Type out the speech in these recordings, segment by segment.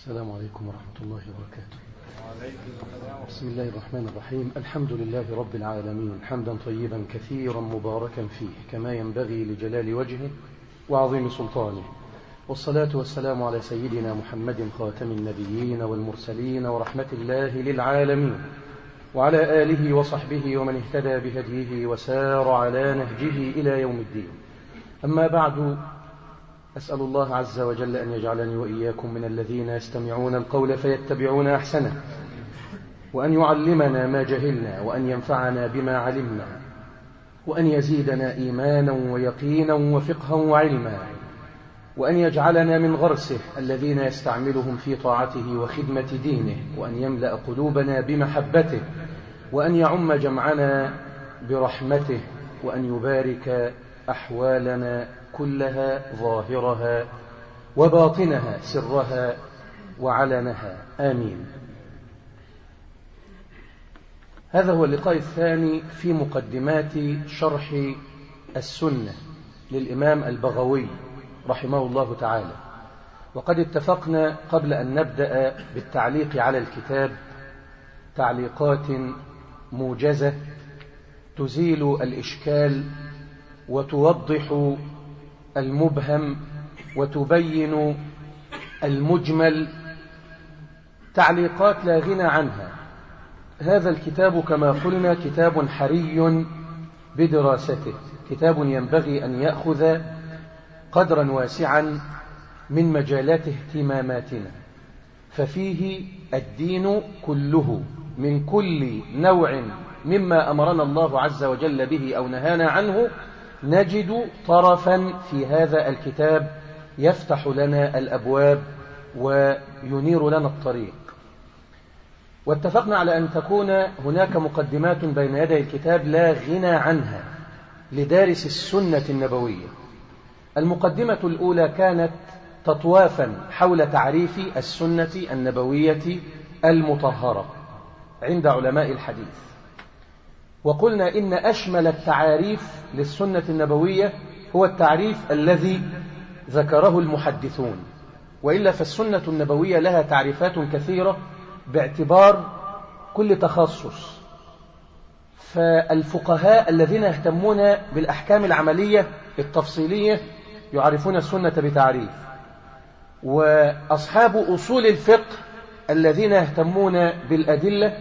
السلام عليكم ورحمة الله وبركاته بسم الله الرحمن الرحيم الحمد لله رب العالمين حمدا طيبا كثيرا مباركا فيه كما ينبغي لجلال وجهه وعظيم سلطانه والصلاة والسلام على سيدنا محمد خاتم النبيين والمرسلين ورحمة الله للعالمين وعلى آله وصحبه ومن اهتدى بهديه وسار على نهجه إلى يوم الدين أما بعد أسأل الله عز وجل أن يجعلني وإياكم من الذين يستمعون القول فيتبعون أحسنه وأن يعلمنا ما جهلنا وأن ينفعنا بما علمنا وأن يزيدنا إيمانا ويقينا وفقها وعلما وأن يجعلنا من غرسه الذين يستعملهم في طاعته وخدمة دينه وأن يملأ قلوبنا بمحبته وأن يعم جمعنا برحمته وأن يبارك أحوالنا كلها ظاهرها وباطنها سرها وعلنها آمين هذا هو اللقاء الثاني في مقدمات شرح السنة للإمام البغوي رحمه الله تعالى وقد اتفقنا قبل أن نبدأ بالتعليق على الكتاب تعليقات موجزة تزيل الإشكال وتوضح المبهم وتبين المجمل تعليقات لا غنى عنها هذا الكتاب كما قلنا كتاب حري بدراسته كتاب ينبغي أن يأخذ قدرا واسعا من مجالات اهتماماتنا ففيه الدين كله من كل نوع مما أمرنا الله عز وجل به أو نهانا عنه نجد طرفا في هذا الكتاب يفتح لنا الأبواب وينير لنا الطريق واتفقنا على أن تكون هناك مقدمات بين يدي الكتاب لا غنى عنها لدارس السنة النبوية المقدمة الأولى كانت تطوافا حول تعريف السنة النبوية المطهرة عند علماء الحديث وقلنا إن أشمل التعاريف للسنة النبوية هو التعريف الذي ذكره المحدثون وإلا فالسنة النبوية لها تعريفات كثيرة باعتبار كل تخصص فالفقهاء الذين يهتمون بالأحكام العملية التفصيلية يعرفون السنة بتعريف وأصحاب أصول الفقه الذين يهتمون بالأدلة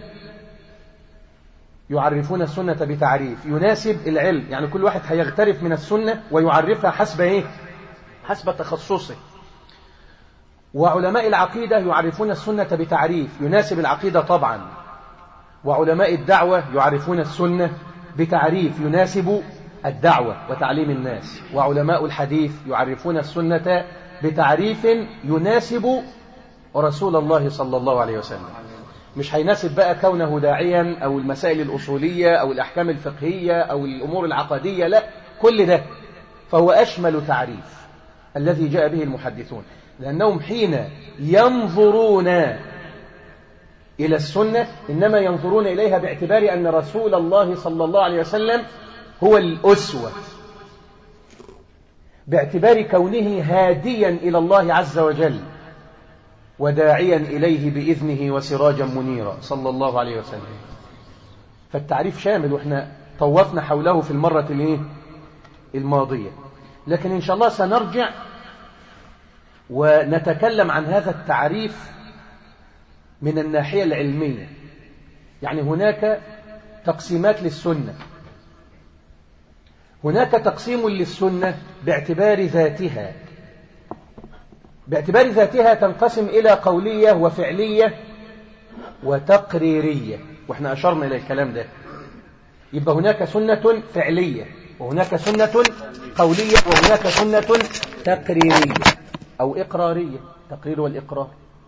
يعرفون السنة بتعريف يناسب العلم يعني كل واحد هيغترف من السنة ويعرفها حسب إيه؟ حسب تخصصه وعلماء العقيدة يعرفون السنة بتعريف يناسب العقيدة طبعا وعلماء الدعوة يعرفون السنة بتعريف يناسب الدعوة وتعليم الناس وعلماء الحديث يعرفون السنة بتعريف يناسب رسول الله صلى الله عليه وسلم مش هيناسب بقى كونه داعيا أو المسائل الأصولية أو الأحكام الفقهية أو الأمور العقدية لا كل ده فهو أشمل تعريف الذي جاء به المحدثون لأنهم حين ينظرون إلى السنة إنما ينظرون إليها باعتبار أن رسول الله صلى الله عليه وسلم هو الأسوة باعتبار كونه هاديا إلى الله عز وجل وداعيا إليه بإذنه وسراجا منيرا صلى الله عليه وسلم فالتعريف شامل وإحنا طوفنا حوله في المرة الماضية لكن إن شاء الله سنرجع ونتكلم عن هذا التعريف من الناحية العلمية يعني هناك تقسيمات للسنة هناك تقسيم للسنة باعتبار ذاتها باعتبار ذاتها تنقسم إلى قولية وفعلية وتقريرية وإحنا أشرنا إلى الكلام ده يبقى هناك سنة فعلية وهناك سنة قولية وهناك سنة تقريرية أو إقرارية تقرير والإقرار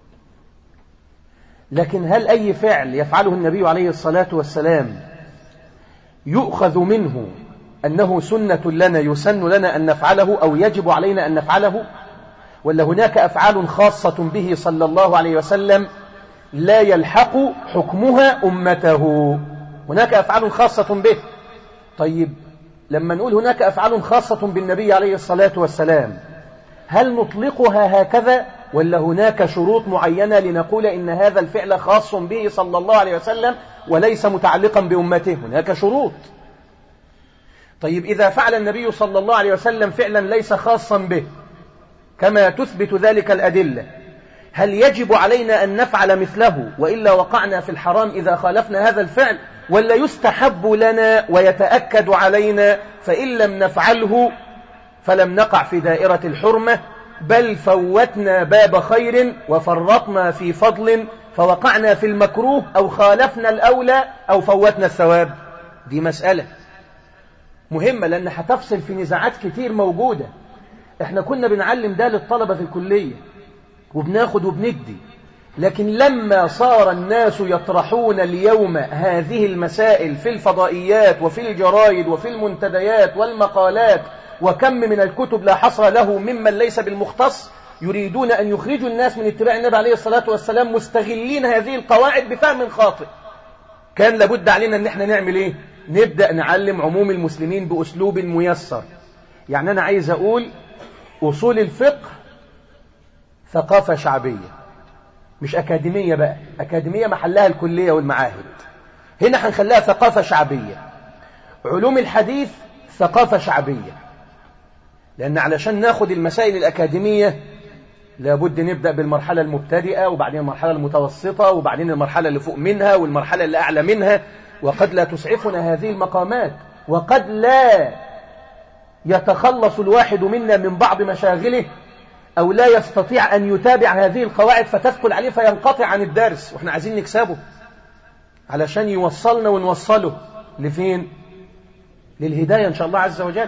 لكن هل أي فعل يفعله النبي عليه الصلاة والسلام يؤخذ منه أنه سنة لنا يسن لنا أن نفعله أو يجب علينا أن نفعله ولا هناك أفعال خاصة به صلى الله عليه وسلم لا يلحق حكمها أمته هناك أفعال خاصة به طيب لما نقول هناك أفعال خاصة بالنبي عليه الصلاة والسلام هل نطلقها هكذا ولا هناك شروط معينة لنقول إن هذا الفعل خاص به صلى الله عليه وسلم وليس متعلقا بأمته هناك شروط طيب إذا فعل النبي صلى الله عليه وسلم فعلا ليس خاصا به كما تثبت ذلك الأدلة هل يجب علينا أن نفعل مثله وإلا وقعنا في الحرام إذا خالفنا هذا الفعل ولا يستحب لنا ويتأكد علينا فإن لم نفعله فلم نقع في دائرة الحرمة بل فوتنا باب خير وفرطنا في فضل فوقعنا في المكروه أو خالفنا الأولى أو فوتنا الثواب دي مسألة مهمة لأن هتفصل في نزاعات كتير موجودة احنا كنا بنعلم ده للطلبة في الكلية وبناخد وبندي لكن لما صار الناس يطرحون اليوم هذه المسائل في الفضائيات وفي الجرائد وفي المنتديات والمقالات وكم من الكتب لا حصر له ممن ليس بالمختص يريدون أن يخرجوا الناس من اتباع النبي عليه الصلاة والسلام مستغلين هذه القواعد بفهم خاطئ كان لابد علينا أن احنا نعمل ايه نبدأ نعلم عموم المسلمين بأسلوب ميسر يعني أنا عايز أقول أصول الفقه ثقافة شعبية مش أكاديمية بقى أكاديمية محلها الكلية والمعاهد هنا هنخليها ثقافة شعبية علوم الحديث ثقافة شعبية لأن علشان ناخد المسائل الأكاديمية لابد نبدأ بالمرحلة المبتدئة وبعدين المرحلة المتوسطة وبعدين المرحلة اللي فوق منها والمرحلة اللي أعلى منها وقد لا تسعفنا هذه المقامات وقد لا يتخلص الواحد منا من بعض مشاغله أو لا يستطيع أن يتابع هذه القواعد فتثقل عليه فينقطع عن الدرس وإحنا عايزين نكسبه علشان يوصلنا ونوصله لفين للهداية إن شاء الله عز وجل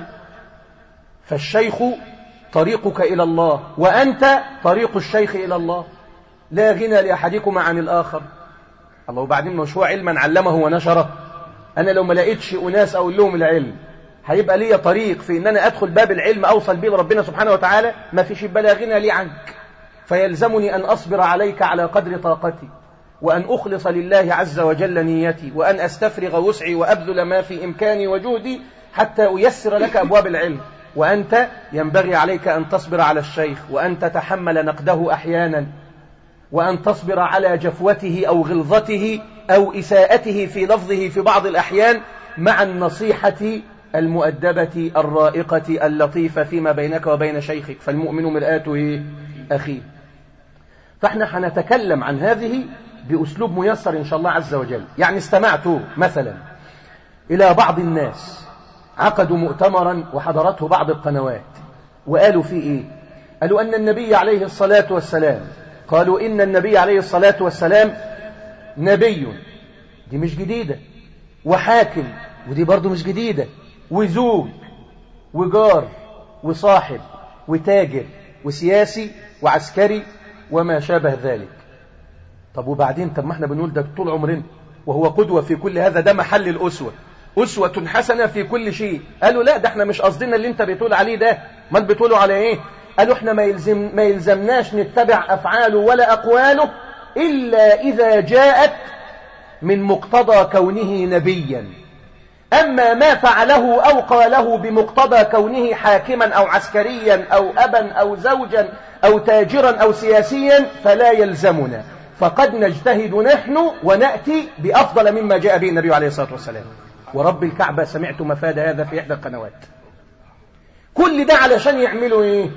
فالشيخ طريقك إلى الله وأنت طريق الشيخ إلى الله لا غنى لأحدكما عن الآخر الله وبعدين مش هو علما علمه ونشره أنا لو ما لقيتش أناس أقول لهم العلم هيبقى لي طريق في ان انا ادخل باب العلم اوصل بيه لربنا سبحانه وتعالى ما فيش يبقى غنى لي عنك فيلزمني ان اصبر عليك على قدر طاقتي وان اخلص لله عز وجل نيتي وان استفرغ وسعي وابذل ما في امكاني وجهدي حتى ايسر لك ابواب العلم وانت ينبغي عليك ان تصبر على الشيخ وان تتحمل نقده احيانا وان تصبر على جفوته او غلظته او اساءته في لفظه في بعض الاحيان مع النصيحه المؤدبة الرائقة اللطيفة فيما بينك وبين شيخك فالمؤمن مرآته أخيه فاحنا هنتكلم عن هذه بأسلوب ميسر إن شاء الله عز وجل يعني استمعت مثلا إلى بعض الناس عقدوا مؤتمرا وحضرته بعض القنوات وقالوا فيه إيه قالوا أن النبي عليه الصلاة والسلام قالوا إن النبي عليه الصلاة والسلام نبي دي مش جديدة وحاكم ودي برضو مش جديدة وزوج وجار وصاحب وتاجر وسياسي وعسكري وما شابه ذلك طب وبعدين طب ما احنا بنقول ده طول عمرنا وهو قدوة في كل هذا ده محل الأسوة أسوة حسنة في كل شيء قالوا لا ده احنا مش قصدنا اللي انت بتقول عليه ده ما بتقولوا على ايه قالوا احنا ما, يلزم ما يلزمناش نتبع أفعاله ولا أقواله إلا إذا جاءت من مقتضى كونه نبيا أما ما فعله أو قاله بمقتضى كونه حاكما أو عسكريا أو أبا أو زوجا أو تاجرا أو سياسيا فلا يلزمنا فقد نجتهد نحن ونأتي بأفضل مما جاء به النبي عليه الصلاة والسلام ورب الكعبة سمعت مفاد هذا في إحدى القنوات كل ده علشان يعملوا إيه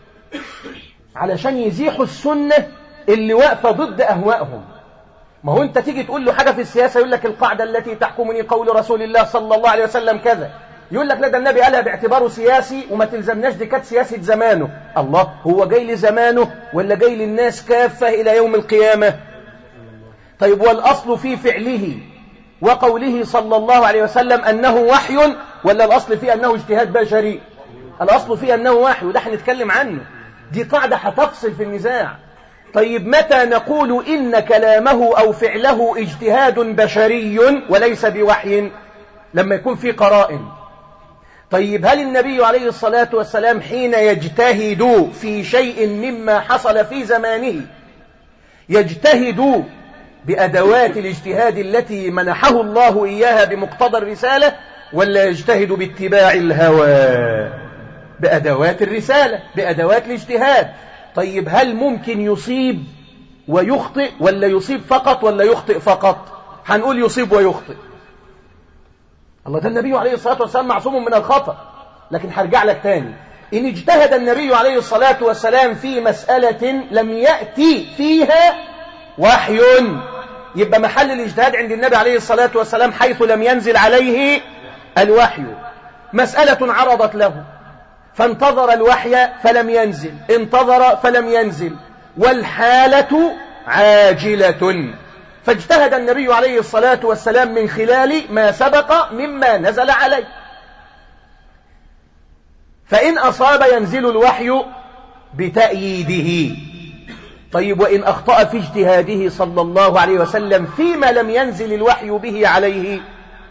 علشان يزيحوا السنة اللي واقفة ضد أهوائهم ما هو انت تيجي تقول له حاجة في السياسة يقول لك القاعدة التي تحكمني قول رسول الله صلى الله عليه وسلم كذا يقول لك لا ده النبي قالها باعتباره سياسي وما تلزمناش دي كانت سياسة زمانه الله هو جاي لزمانه ولا جاي للناس كافة إلى يوم القيامة طيب والأصل في فعله وقوله صلى الله عليه وسلم أنه وحي ولا الأصل فيه أنه اجتهاد بشري الأصل فيه أنه وحي وده هنتكلم عنه دي قاعدة هتفصل في النزاع طيب متى نقول إن كلامه أو فعله اجتهاد بشري وليس بوحي لما يكون في قرائن طيب هل النبي عليه الصلاة والسلام حين يجتهد في شيء مما حصل في زمانه يجتهد بأدوات الاجتهاد التي منحه الله إياها بمقتضى الرسالة ولا يجتهد باتباع الهوى بأدوات الرسالة بأدوات الاجتهاد طيب هل ممكن يصيب ويخطئ ولا يصيب فقط ولا يخطئ فقط هنقول يصيب ويخطئ الله ده النبي عليه الصلاة والسلام معصوم من الخطأ لكن هرجع لك تاني إن اجتهد النبي عليه الصلاة والسلام في مسألة لم يأتي فيها وحي يبقى محل الاجتهاد عند النبي عليه الصلاة والسلام حيث لم ينزل عليه الوحي مسألة عرضت له فانتظر الوحي فلم ينزل انتظر فلم ينزل والحالة عاجلة فاجتهد النبي عليه الصلاة والسلام من خلال ما سبق مما نزل عليه فإن أصاب ينزل الوحي بتأييده طيب وإن أخطأ في اجتهاده صلى الله عليه وسلم فيما لم ينزل الوحي به عليه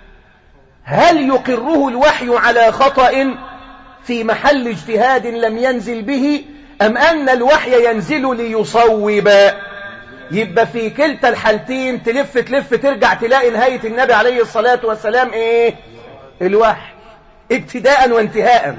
هل يقره الوحي على خطأ في محل اجتهاد لم ينزل به أم أن الوحي ينزل ليصوب يبقى في كلتا الحالتين تلف تلف ترجع تلاقي نهاية النبي عليه الصلاة والسلام ايه الوحي ابتداء وانتهاء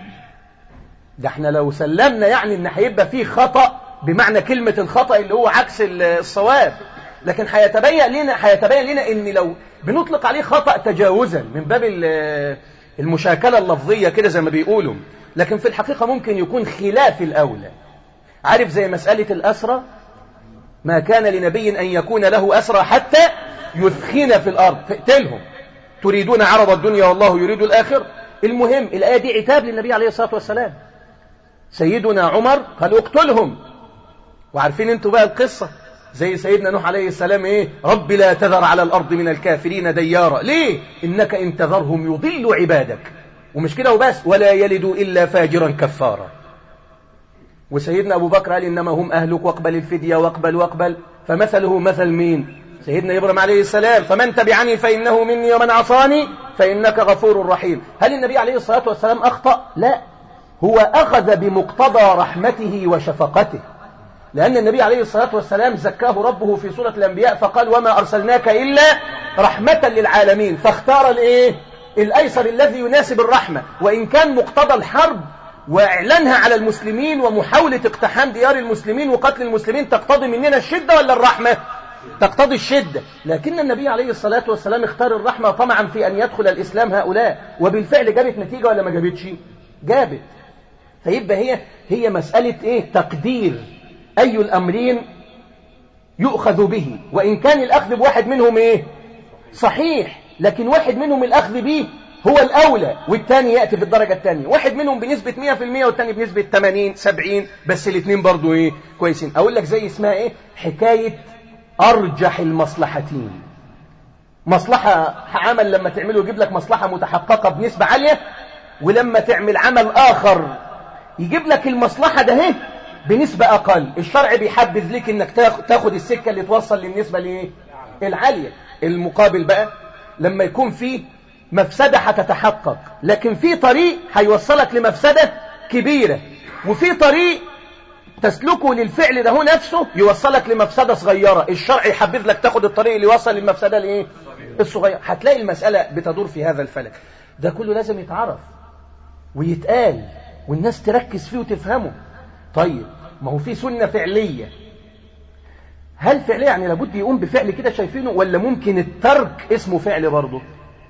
ده احنا لو سلمنا يعني ان هيبقى فيه خطأ بمعنى كلمة الخطأ اللي هو عكس الصواب لكن هيتبين لنا هيتبين لنا ان لو بنطلق عليه خطأ تجاوزا من باب المشاكلة اللفظية كده زي ما بيقولوا لكن في الحقيقة ممكن يكون خلاف الأولى عارف زي مسألة الأسرة ما كان لنبي أن يكون له أسرى حتى يثخن في الأرض تقتلهم تريدون عرض الدنيا والله يريد الآخر المهم الآية دي عتاب للنبي عليه الصلاة والسلام سيدنا عمر قال اقتلهم وعارفين انتوا بقى القصة زي سيدنا نوح عليه السلام ايه رب لا تذر على الأرض من الكافرين ديارا ليه إنك إن تذرهم يضل عبادك ومش كده وبس ولا يلدوا إلا فاجرا كفارا وسيدنا أبو بكر قال إنما هم أهلك واقبل الفدية واقبل واقبل فمثله مثل مين سيدنا إبراهيم عليه السلام فمن تبعني فإنه مني ومن عصاني فإنك غفور رحيم هل النبي عليه الصلاة والسلام أخطأ لا هو أخذ بمقتضى رحمته وشفقته لأن النبي عليه الصلاة والسلام زكاه ربه في سورة الأنبياء فقال وما أرسلناك إلا رحمة للعالمين فاختار الإيه الأيسر الذي يناسب الرحمة وإن كان مقتضى الحرب وإعلانها على المسلمين ومحاولة اقتحام ديار المسلمين وقتل المسلمين تقتضي مننا الشدة ولا الرحمة تقتضي الشدة لكن النبي عليه الصلاة والسلام اختار الرحمة طمعا في أن يدخل الإسلام هؤلاء وبالفعل جابت نتيجة ولا ما جابتش جابت فيبقى هي هي مسألة إيه تقدير أي الأمرين يؤخذ به وإن كان الأخذ بواحد منهم إيه صحيح لكن واحد منهم الأخذ به هو الأولى والثاني يأتي في الدرجة الثانية واحد منهم بنسبة 100% والثاني بنسبة 80 70 بس الاثنين برضو إيه كويسين أقول لك زي اسمها إيه حكاية أرجح المصلحتين مصلحة عمل لما تعمله يجيب لك مصلحة متحققة بنسبة عالية ولما تعمل عمل آخر يجيب لك المصلحة ده هي بنسبة أقل الشرع بيحبذ لك انك تاخد السكة اللي توصل للنسبة لإيه العالية المقابل بقى لما يكون في مفسدة هتتحقق لكن في طريق هيوصلك لمفسدة كبيرة وفي طريق تسلكه للفعل ده هو نفسه يوصلك لمفسدة صغيرة الشرع يحبذ لك تاخد الطريق اللي يوصل للمفسدة الايه الصغيرة هتلاقي المسألة بتدور في هذا الفلك ده كله لازم يتعرف ويتقال والناس تركز فيه وتفهمه طيب ما هو في سنة فعلية هل فعلية يعني لابد يقوم بفعل كده شايفينه ولا ممكن الترك اسمه فعل برضه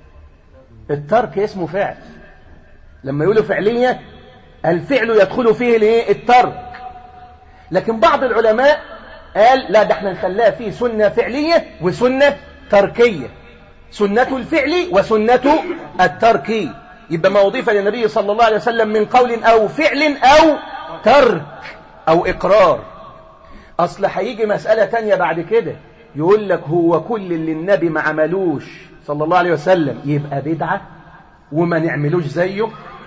الترك اسمه فعل لما يقولوا فعلية الفعل يدخل فيه الايه الترك لكن بعض العلماء قال لا ده احنا نخليها فيه سنة فعلية وسنة تركية سنة الفعل وسنة الترك يبقى ما أضيف للنبي صلى الله عليه وسلم من قول أو فعل أو ترك أو إقرار أصل هيجي مسألة تانية بعد كده يقول لك هو كل اللي النبي ما عملوش صلى الله عليه وسلم يبقى بدعة وما نعملوش زيه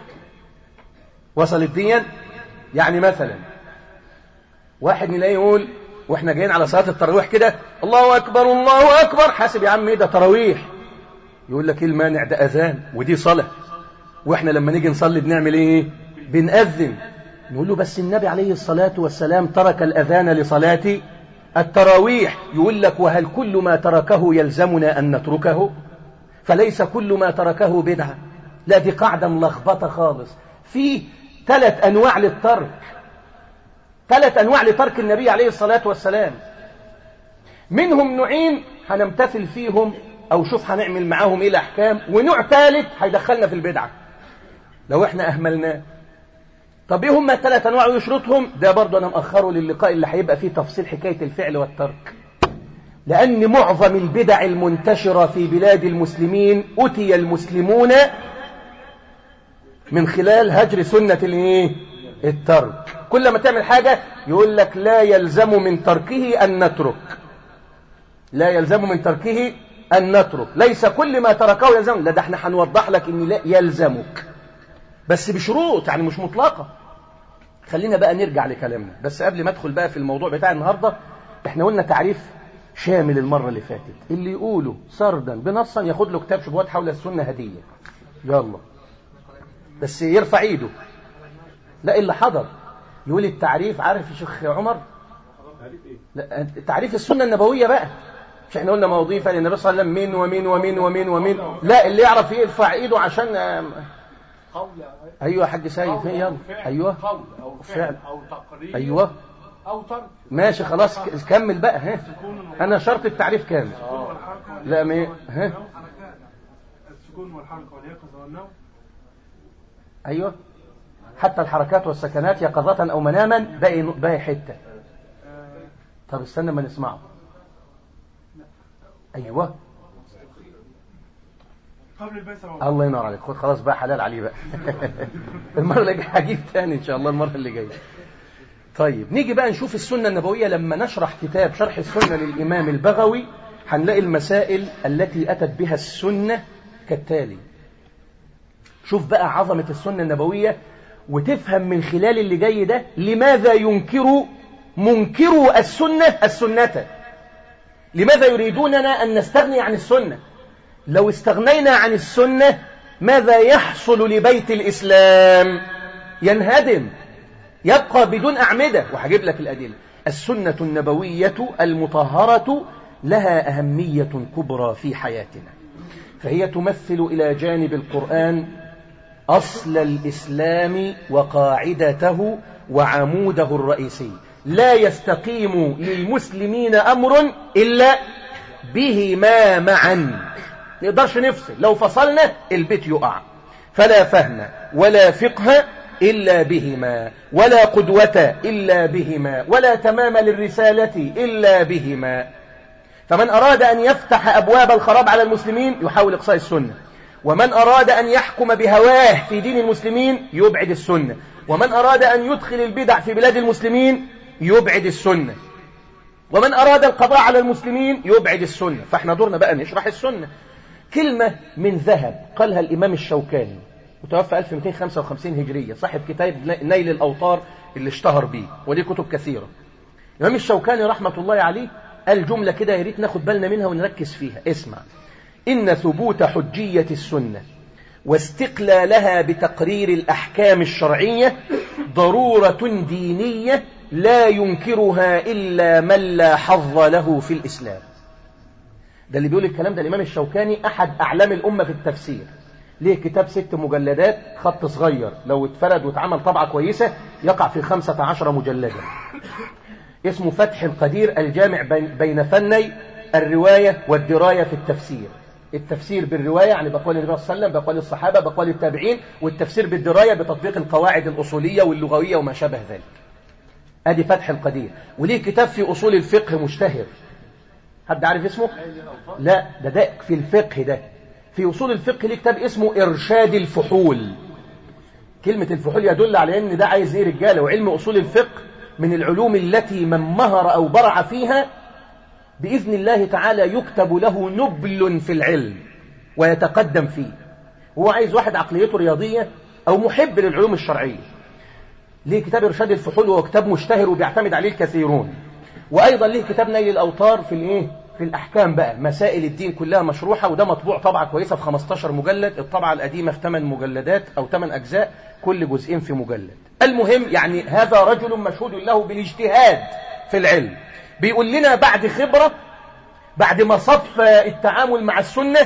وصلت ديا يعني مثلا واحد نلاقيه يقول واحنا جايين على صلاة التراويح كده الله أكبر الله أكبر حاسب يا عم ايه ده تراويح يقول لك ايه المانع ده أذان ودي صلاة واحنا لما نيجي نصلي بنعمل ايه بنأذن نقول له بس النبي عليه الصلاة والسلام ترك الأذان لصلاة التراويح يقول لك وهل كل ما تركه يلزمنا أن نتركه فليس كل ما تركه بدعة لا دي قاعدة ملخبطة خالص في ثلاث أنواع للترك ثلاث أنواع لترك النبي عليه الصلاة والسلام منهم نوعين هنمتثل فيهم أو شوف هنعمل معاهم إيه الأحكام ونوع ثالث هيدخلنا في البدعة لو احنا أهملناه طب ايه هم الثلاث انواع ويشرطهم ده برضه انا مأخره للقاء اللي هيبقى فيه تفصيل حكاية الفعل والترك لأن معظم البدع المنتشرة في بلاد المسلمين أتي المسلمون من خلال هجر سنة الايه الترك كل ما تعمل حاجة يقول لك لا يلزم من تركه أن نترك لا يلزم من تركه أن نترك ليس كل ما تركه يلزم لا ده احنا هنوضح لك ان لا يلزمك بس بشروط يعني مش مطلقة خلينا بقى نرجع لكلامنا بس قبل ما ادخل بقى في الموضوع بتاع النهاردة احنا قلنا تعريف شامل المرة اللي فاتت اللي يقوله سردا بنصا ياخد له كتاب شبهات حول السنة هدية يلا بس يرفع ايده لا اللي حضر يقول التعريف عارف يا شيخ عمر لا تعريف السنة النبوية بقى مش احنا قلنا موظيفة للنبي صلى الله عليه وسلم من ومن ومن ومن ومن لا اللي يعرف يرفع ايده عشان ايوه يا حاج سيد يلا ايوه قول او فعل او تقرير ايوه او ترك ماشي خلاص كمل بقى ها انا شرط التعريف كامل السكون والحركه لا ما ها السكون والحركه واليقظه والنوم ايوه حتى الحركات والسكنات يقظة او مناما باقي باقي حته طب استنى ما نسمعه ايوه قبل البيت الله ينور عليك خد خلاص بقى حلال عليه بقى المره اللي جايه هجيب تاني ان شاء الله المره اللي جايه طيب نيجي بقى نشوف السنه النبويه لما نشرح كتاب شرح السنه للامام البغوي هنلاقي المسائل التي اتت بها السنه كالتالي شوف بقى عظمه السنه النبويه وتفهم من خلال اللي جاي ده لماذا ينكر منكروا السنه السنه لماذا يريدوننا ان نستغني عن السنه لو استغنينا عن السنة ماذا يحصل لبيت الإسلام ينهدم يبقى بدون أعمدة وهجيب لك الأدلة السنة النبوية المطهرة لها أهمية كبرى في حياتنا فهي تمثل إلى جانب القرآن أصل الإسلام وقاعدته وعموده الرئيسي لا يستقيم للمسلمين أمر إلا بهما معا نقدرش نفصل لو فصلنا البيت يقع فلا فهم ولا فقه إلا بهما ولا قدوة إلا بهما ولا تمام للرسالة إلا بهما فمن أراد أن يفتح أبواب الخراب على المسلمين يحاول إقصاء السنة ومن أراد أن يحكم بهواه في دين المسلمين يبعد السنة ومن أراد أن يدخل البدع في بلاد المسلمين يبعد السنة ومن أراد القضاء على المسلمين يبعد السنة فاحنا دورنا بقى نشرح السنة كلمة من ذهب قالها الإمام الشوكاني متوفى 1255 هجرية صاحب كتاب نيل الأوطار اللي اشتهر به وليه كتب كثيرة الإمام الشوكاني رحمة الله عليه قال جملة كده يا ريت ناخد بالنا منها ونركز فيها اسمع إن ثبوت حجية السنة واستقلالها بتقرير الأحكام الشرعية ضرورة دينية لا ينكرها إلا من لا حظ له في الإسلام ده اللي بيقول الكلام ده الإمام الشوكاني أحد أعلام الأمة في التفسير ليه كتاب ست مجلدات خط صغير لو اتفرد واتعمل طبعة كويسة يقع في خمسة عشر مجلدا اسمه فتح القدير الجامع بين فني الرواية والدراية في التفسير التفسير بالرواية يعني بقول النبي صلى الله عليه وسلم بقول الصحابة بقول التابعين والتفسير بالدراية بتطبيق القواعد الأصولية واللغوية وما شابه ذلك ادي فتح القدير وليه كتاب في أصول الفقه مشتهر حد عارف اسمه لا ده ده في الفقه ده في أصول الفقه ليه كتاب اسمه إرشاد الفحول كلمة الفحول يدل على أن ده عايز إيه رجالة وعلم أصول الفقه من العلوم التي من مهر أو برع فيها بإذن الله تعالى يكتب له نبل في العلم ويتقدم فيه هو عايز واحد عقليته رياضية أو محب للعلوم الشرعية ليه كتاب إرشاد الفحول وهو كتاب مشتهر وبيعتمد عليه الكثيرون وأيضا ليه كتاب نيل الأوطار في الإيه؟ في الأحكام بقى مسائل الدين كلها مشروحة وده مطبوع طبعة كويسة في 15 مجلد الطبعة القديمة في 8 مجلدات أو 8 أجزاء كل جزئين في مجلد المهم يعني هذا رجل مشهود له بالاجتهاد في العلم بيقول لنا بعد خبرة بعد ما صف التعامل مع السنة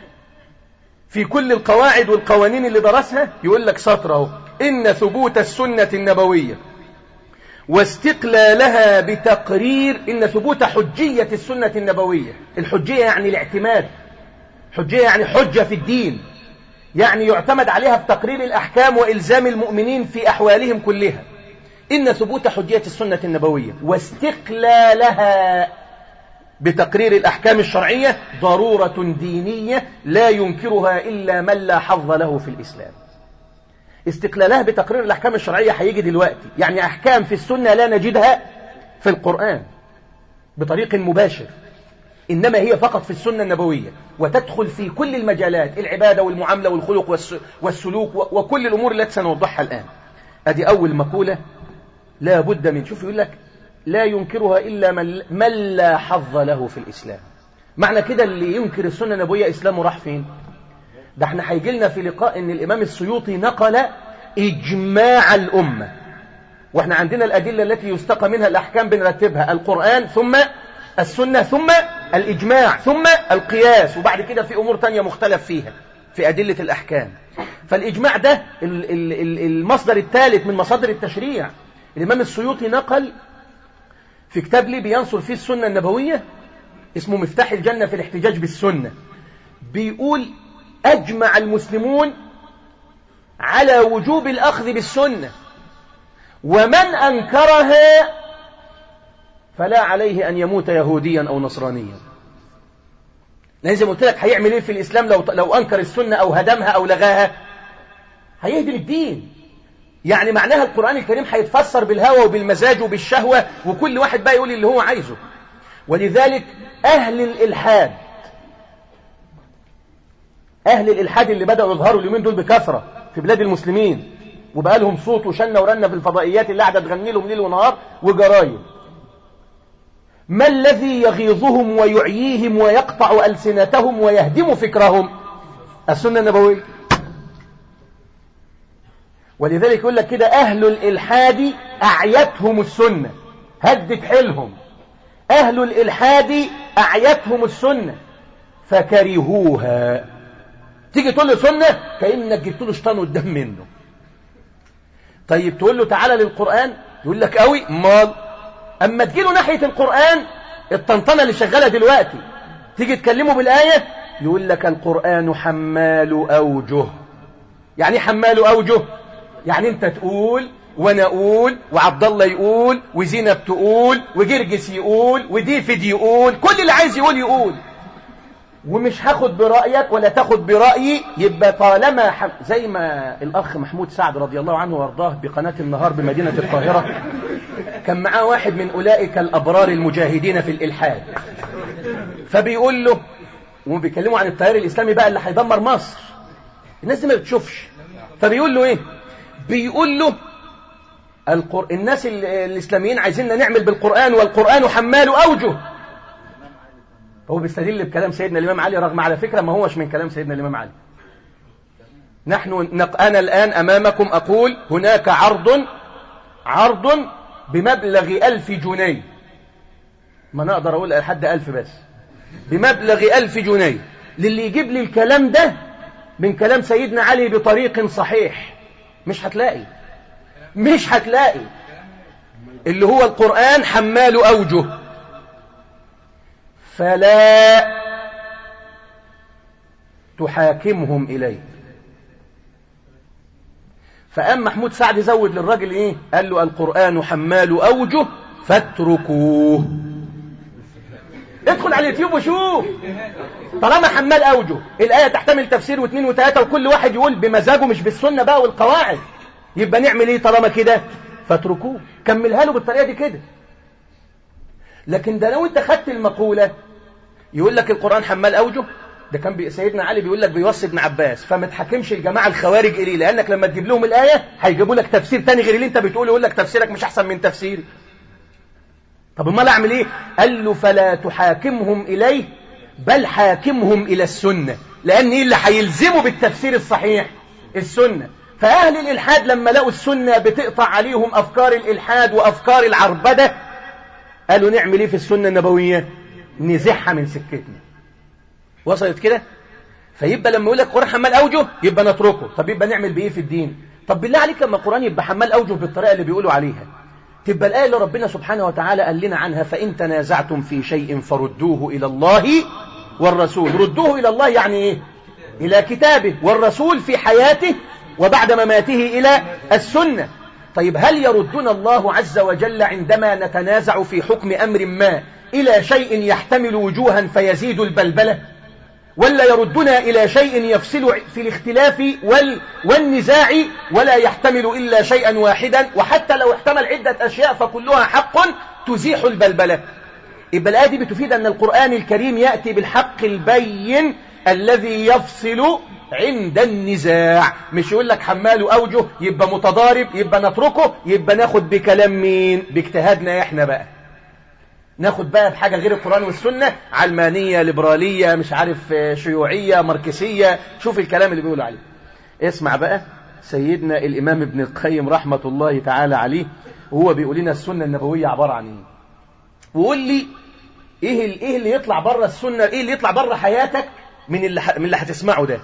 في كل القواعد والقوانين اللي درسها يقول لك سطر اهو إن ثبوت السنة النبوية واستقلالها بتقرير إن ثبوت حجية السنة النبوية الحجية يعني الاعتماد حجية يعني حجة في الدين يعني يعتمد عليها بتقرير الأحكام وإلزام المؤمنين في أحوالهم كلها إن ثبوت حجية السنة النبوية واستقلالها بتقرير الأحكام الشرعية ضرورة دينية لا ينكرها إلا من لا حظ له في الإسلام استقلالها بتقرير الأحكام الشرعية هيجي دلوقتي يعني أحكام في السنة لا نجدها في القرآن بطريق مباشر إنما هي فقط في السنة النبوية وتدخل في كل المجالات العبادة والمعاملة والخلق والسلوك وكل الأمور التي سنوضحها الآن أدي أول مقولة لا بد من شوف يقول لك لا ينكرها إلا من, من لا حظ له في الإسلام معنى كده اللي ينكر السنة النبوية إسلامه راح فين ده احنا هيجي لنا في لقاء ان الإمام السيوطي نقل إجماع الأمة واحنا عندنا الأدلة التي يستقى منها الأحكام بنرتبها القرآن ثم السنة ثم الإجماع ثم القياس وبعد كده في أمور تانية مختلف فيها في أدلة الأحكام فالإجماع ده المصدر الثالث من مصادر التشريع الإمام السيوطي نقل في كتاب لي بينصر فيه السنة النبوية اسمه مفتاح الجنة في الاحتجاج بالسنة بيقول أجمع المسلمون على وجوب الأخذ بالسنة ومن أنكرها فلا عليه أن يموت يهوديا أو نصرانيا لأن زي ما قلت لك هيعمل إيه في الإسلام لو, لو أنكر السنة أو هدمها أو لغاها هيهدم الدين يعني معناها القرآن الكريم هيتفسر بالهوى وبالمزاج وبالشهوة وكل واحد بقى يقول اللي هو عايزه ولذلك أهل الإلحاد أهل الإلحاد اللي بدأوا يظهروا اليومين دول بكثرة في بلاد المسلمين وبقى لهم صوت وشنة ورنة في الفضائيات اللي قاعدة تغني لهم ليل ونهار وجرايد ما الذي يغيظهم ويعييهم ويقطع ألسنتهم ويهدم فكرهم السنة النبوية ولذلك يقول لك كده أهل الإلحاد أعيتهم السنة هدت حيلهم أهل الإلحاد أعيتهم السنة فكرهوها تيجي تقول له سنة كأنك جبت له شيطان قدام منه طيب تقول له تعالى للقرآن يقول لك قوي مال أما تجيله ناحية القرآن الطنطنة اللي شغالة دلوقتي تيجي تكلمه بالآية يقول لك القرآن حمال أوجه يعني حمال أوجه يعني انت تقول وانا اقول وعبد الله يقول وزينب تقول وجرجس يقول وديفيد يقول كل اللي عايز يقول يقول ومش هاخد برأيك ولا تاخد برأيي يبقى طالما حم... زي ما الأخ محمود سعد رضي الله عنه وارضاه بقناة النهار بمدينة القاهرة كان معاه واحد من أولئك الأبرار المجاهدين في الإلحاد فبيقول له وبيكلموا عن التيار الإسلامي بقى اللي هيدمر مصر الناس دي ما بتشوفش فبيقول له إيه بيقول له القر... الناس ال... الإسلاميين عايزيننا نعمل بالقرآن والقرآن حمال أوجه هو بيستدل بكلام سيدنا الإمام علي رغم على فكرة ما هوش من كلام سيدنا الإمام علي نحن نق... أنا الآن أمامكم أقول هناك عرض عرض بمبلغ ألف جنيه ما نقدر أقول لحد ألف بس بمبلغ ألف جنيه للي يجيب لي الكلام ده من كلام سيدنا علي بطريق صحيح مش هتلاقي مش هتلاقي اللي هو القرآن حمال أوجه فلا تحاكمهم إليه فقام محمود سعد زود للراجل ايه قال له القرآن حمال أوجه فاتركوه ادخل على اليوتيوب وشوف طالما حمال أوجه الآية تحتمل تفسير واثنين وثلاثة وكل واحد يقول بمزاجه مش بالسنة بقى والقواعد يبقى نعمل ايه طالما كده فاتركوه كملها له بالطريقة دي كده لكن ده لو انت خدت المقولة يقول لك القرآن حمال أوجه ده كان سيدنا علي بيقول لك بيوصي ابن عباس فما تحكمش الجماعة الخوارج إليه لأنك لما تجيب لهم الآية هيجيبوا لك تفسير تاني غير اللي انت بتقوله يقول لك تفسيرك مش أحسن من تفسيري طب امال اعمل ايه قال له فلا تحاكمهم إليه بل حاكمهم إلى السنة لأن ايه اللي هيلزموا بالتفسير الصحيح السنة فأهل الإلحاد لما لقوا السنة بتقطع عليهم أفكار الإلحاد وأفكار العربدة قالوا نعمل ايه في السنة النبوية نزحها من سكتنا وصلت كده فيبقى لما يقول لك القرآن حمال أوجه يبقى نتركه طب يبقى نعمل بإيه في الدين طب بالله عليك لما القرآن يبقى حمال أوجه بالطريقة اللي بيقولوا عليها تبقى الآية اللي ربنا سبحانه وتعالى قال لنا عنها فإن تنازعتم في شيء فردوه إلى الله والرسول ردوه إلى الله يعني إيه إلى كتابه والرسول في حياته وبعد مماته إلى السنة طيب هل يردنا الله عز وجل عندما نتنازع في حكم أمر ما إلى شيء يحتمل وجوها فيزيد البلبلة ولا يردنا إلى شيء يفصل في الاختلاف وال والنزاع ولا يحتمل إلا شيئا واحدا وحتى لو احتمل عدة أشياء فكلها حق تزيح البلبلة يبقى الآية دي بتفيد أن القرآن الكريم يأتي بالحق البين الذي يفصل عند النزاع مش يقول لك حمال أوجه يبقى متضارب يبقى نتركه يبقى ناخد بكلام مين باجتهادنا احنا بقى ناخد بقى بحاجة غير القرآن والسنة علمانية ليبرالية مش عارف شيوعية ماركسية شوف الكلام اللي بيقولوا عليه اسمع بقى سيدنا الإمام ابن القيم رحمة الله تعالى عليه وهو بيقول لنا السنة النبوية عبارة عن ايه وقول لي ايه ايه اللي يطلع بره السنة ايه اللي يطلع بره حياتك من اللي من اللي هتسمعه ده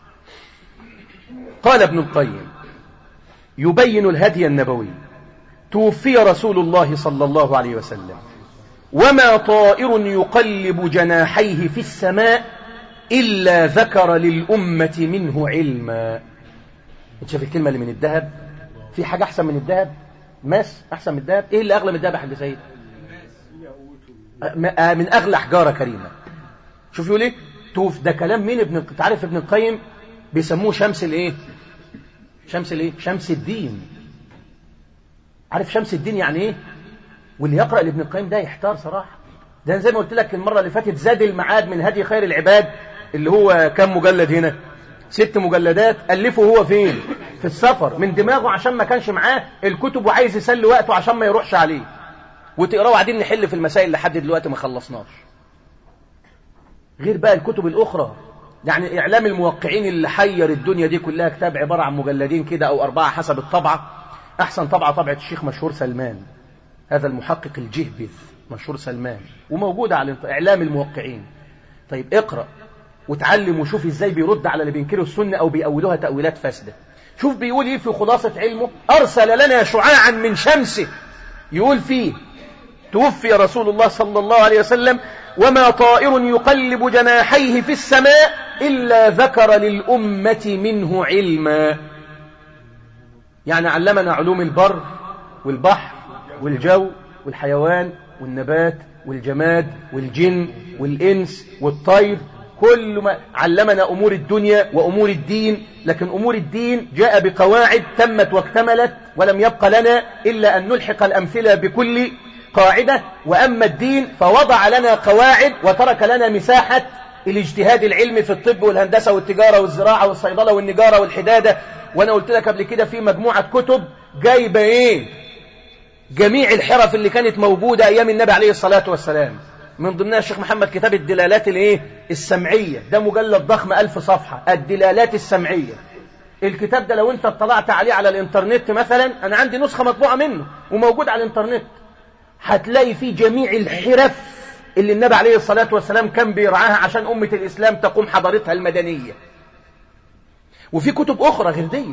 قال ابن القيم يبين الهدي النبوي توفي رسول الله صلى الله عليه وسلم وما طائر يقلب جناحيه في السماء إلا ذكر للأمة منه علما انت شايف الكلمة اللي من الذهب في حاجة أحسن من الذهب ماس أحسن من الذهب إيه اللي أغلى من الذهب يا حاج سيد من أغلى حجارة كريمة شوف يقول إيه توف ده كلام مين ابن تعرف ابن القيم بيسموه شمس الايه شمس الايه شمس الدين عارف شمس الدين يعني ايه واللي يقرأ لابن القيم ده يحتار صراحة ده زي ما قلت لك المرة اللي فاتت زاد المعاد من هدي خير العباد اللي هو كم مجلد هنا ست مجلدات ألفه هو فين في السفر من دماغه عشان ما كانش معاه الكتب وعايز يسلي وقته عشان ما يروحش عليه وتقراه وقاعدين نحل في المسائل لحد دلوقتي ما خلصناش غير بقى الكتب الأخرى يعني إعلام الموقعين اللي حير الدنيا دي كلها كتاب عبارة عن مجلدين كده أو أربعة حسب الطبعة أحسن طبعة طبعة الشيخ مشهور سلمان هذا المحقق الجهبذ مشهور سلمان وموجودة على إعلام الموقعين طيب اقرأ وتعلم وشوف ازاي بيرد على اللي بينكروا السنة أو بيأولوها تأويلات فاسدة شوف بيقول ايه في خلاصة علمه أرسل لنا شعاعا من شمسه يقول فيه توفي رسول الله صلى الله عليه وسلم وما طائر يقلب جناحيه في السماء إلا ذكر للأمة منه علما يعني علمنا علوم البر والبحر والجو والحيوان والنبات والجماد والجن والإنس والطير كل ما علمنا أمور الدنيا وأمور الدين لكن أمور الدين جاء بقواعد تمت واكتملت ولم يبق لنا إلا أن نلحق الأمثلة بكل قاعدة وأما الدين فوضع لنا قواعد وترك لنا مساحة الاجتهاد العلمي في الطب والهندسة والتجارة والزراعة والصيدلة والنجارة والحدادة وأنا قلت لك قبل كده في مجموعة كتب جايبة إيه جميع الحرف اللي كانت موجودة أيام النبي عليه الصلاة والسلام من ضمنها الشيخ محمد كتاب الدلالات الايه السمعية ده مجلد ضخم ألف صفحة الدلالات السمعية الكتاب ده لو انت اطلعت عليه على الانترنت مثلا انا عندي نسخة مطبوعة منه وموجود على الانترنت هتلاقي فيه جميع الحرف اللي النبي عليه الصلاة والسلام كان بيرعاها عشان أمة الإسلام تقوم حضارتها المدنية وفي كتب أخرى غير دي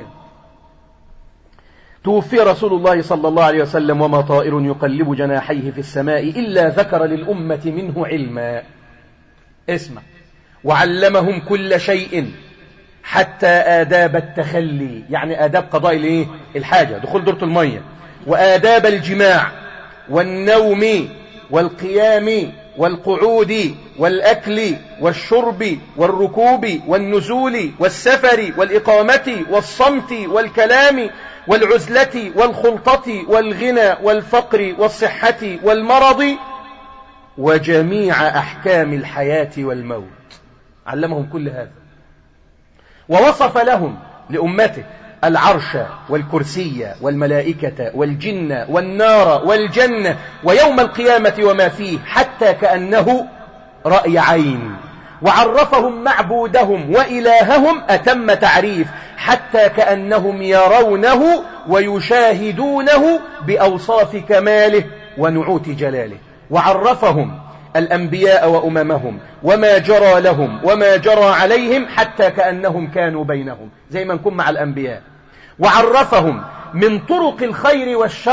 توفي رسول الله صلى الله عليه وسلم وما طائر يقلب جناحيه في السماء إلا ذكر للأمة منه علما اسمع وعلمهم كل شيء حتى آداب التخلي يعني آداب قضاء الايه الحاجة دخول دورة المية وآداب الجماع والنوم والقيام والقعود والأكل والشرب والركوب والنزول والسفر والإقامة والصمت والكلام والعزلة والخلطة والغنى والفقر والصحة والمرض وجميع أحكام الحياة والموت علمهم كل هذا ووصف لهم لأمته العرش والكرسي والملائكة والجن والنار والجنة ويوم القيامة وما فيه حتى كأنه رأي عين وعرفهم معبودهم وإلههم أتم تعريف حتى كأنهم يرونه ويشاهدونه بأوصاف كماله ونعوت جلاله وعرفهم الأنبياء وأممهم وما جرى لهم وما جرى عليهم حتى كأنهم كانوا بينهم زي ما نكون مع الأنبياء وعرفهم من طرق الخير والشر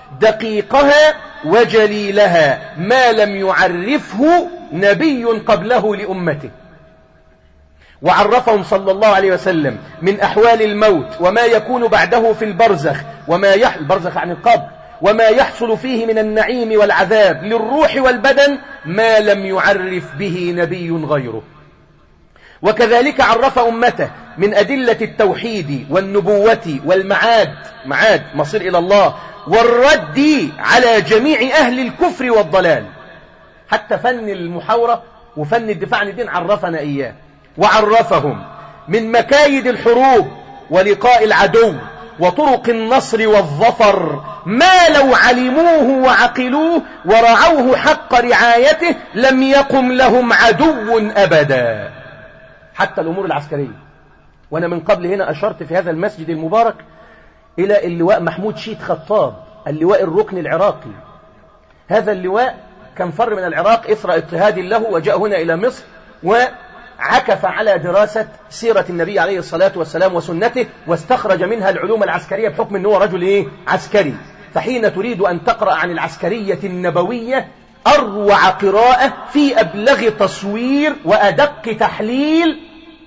دقيقها وجليلها ما لم يعرفه نبي قبله لأمته وعرفهم صلى الله عليه وسلم من أحوال الموت وما يكون بعده في البرزخ وما يح... البرزخ عن القبر وما يحصل فيه من النعيم والعذاب للروح والبدن ما لم يعرف به نبي غيره وكذلك عرف أمته من أدلة التوحيد والنبوة والمعاد معاد مصير إلى الله والرد على جميع أهل الكفر والضلال حتى فن المحاورة وفن الدفاع عن الدين عرفنا إياه وعرفهم من مكايد الحروب ولقاء العدو وطرق النصر والظفر ما لو علموه وعقلوه ورعوه حق رعايته لم يقم لهم عدو أبدا حتى الأمور العسكرية وأنا من قبل هنا أشرت في هذا المسجد المبارك إلى اللواء محمود شيد خطاب اللواء الركن العراقي هذا اللواء كان فر من العراق إثر اضطهاد له وجاء هنا إلى مصر وعكف على دراسة سيرة النبي عليه الصلاة والسلام وسنته واستخرج منها العلوم العسكرية بحكم أنه رجل إيه؟ عسكري فحين تريد أن تقرأ عن العسكرية النبوية أروع قراءة في أبلغ تصوير وأدق تحليل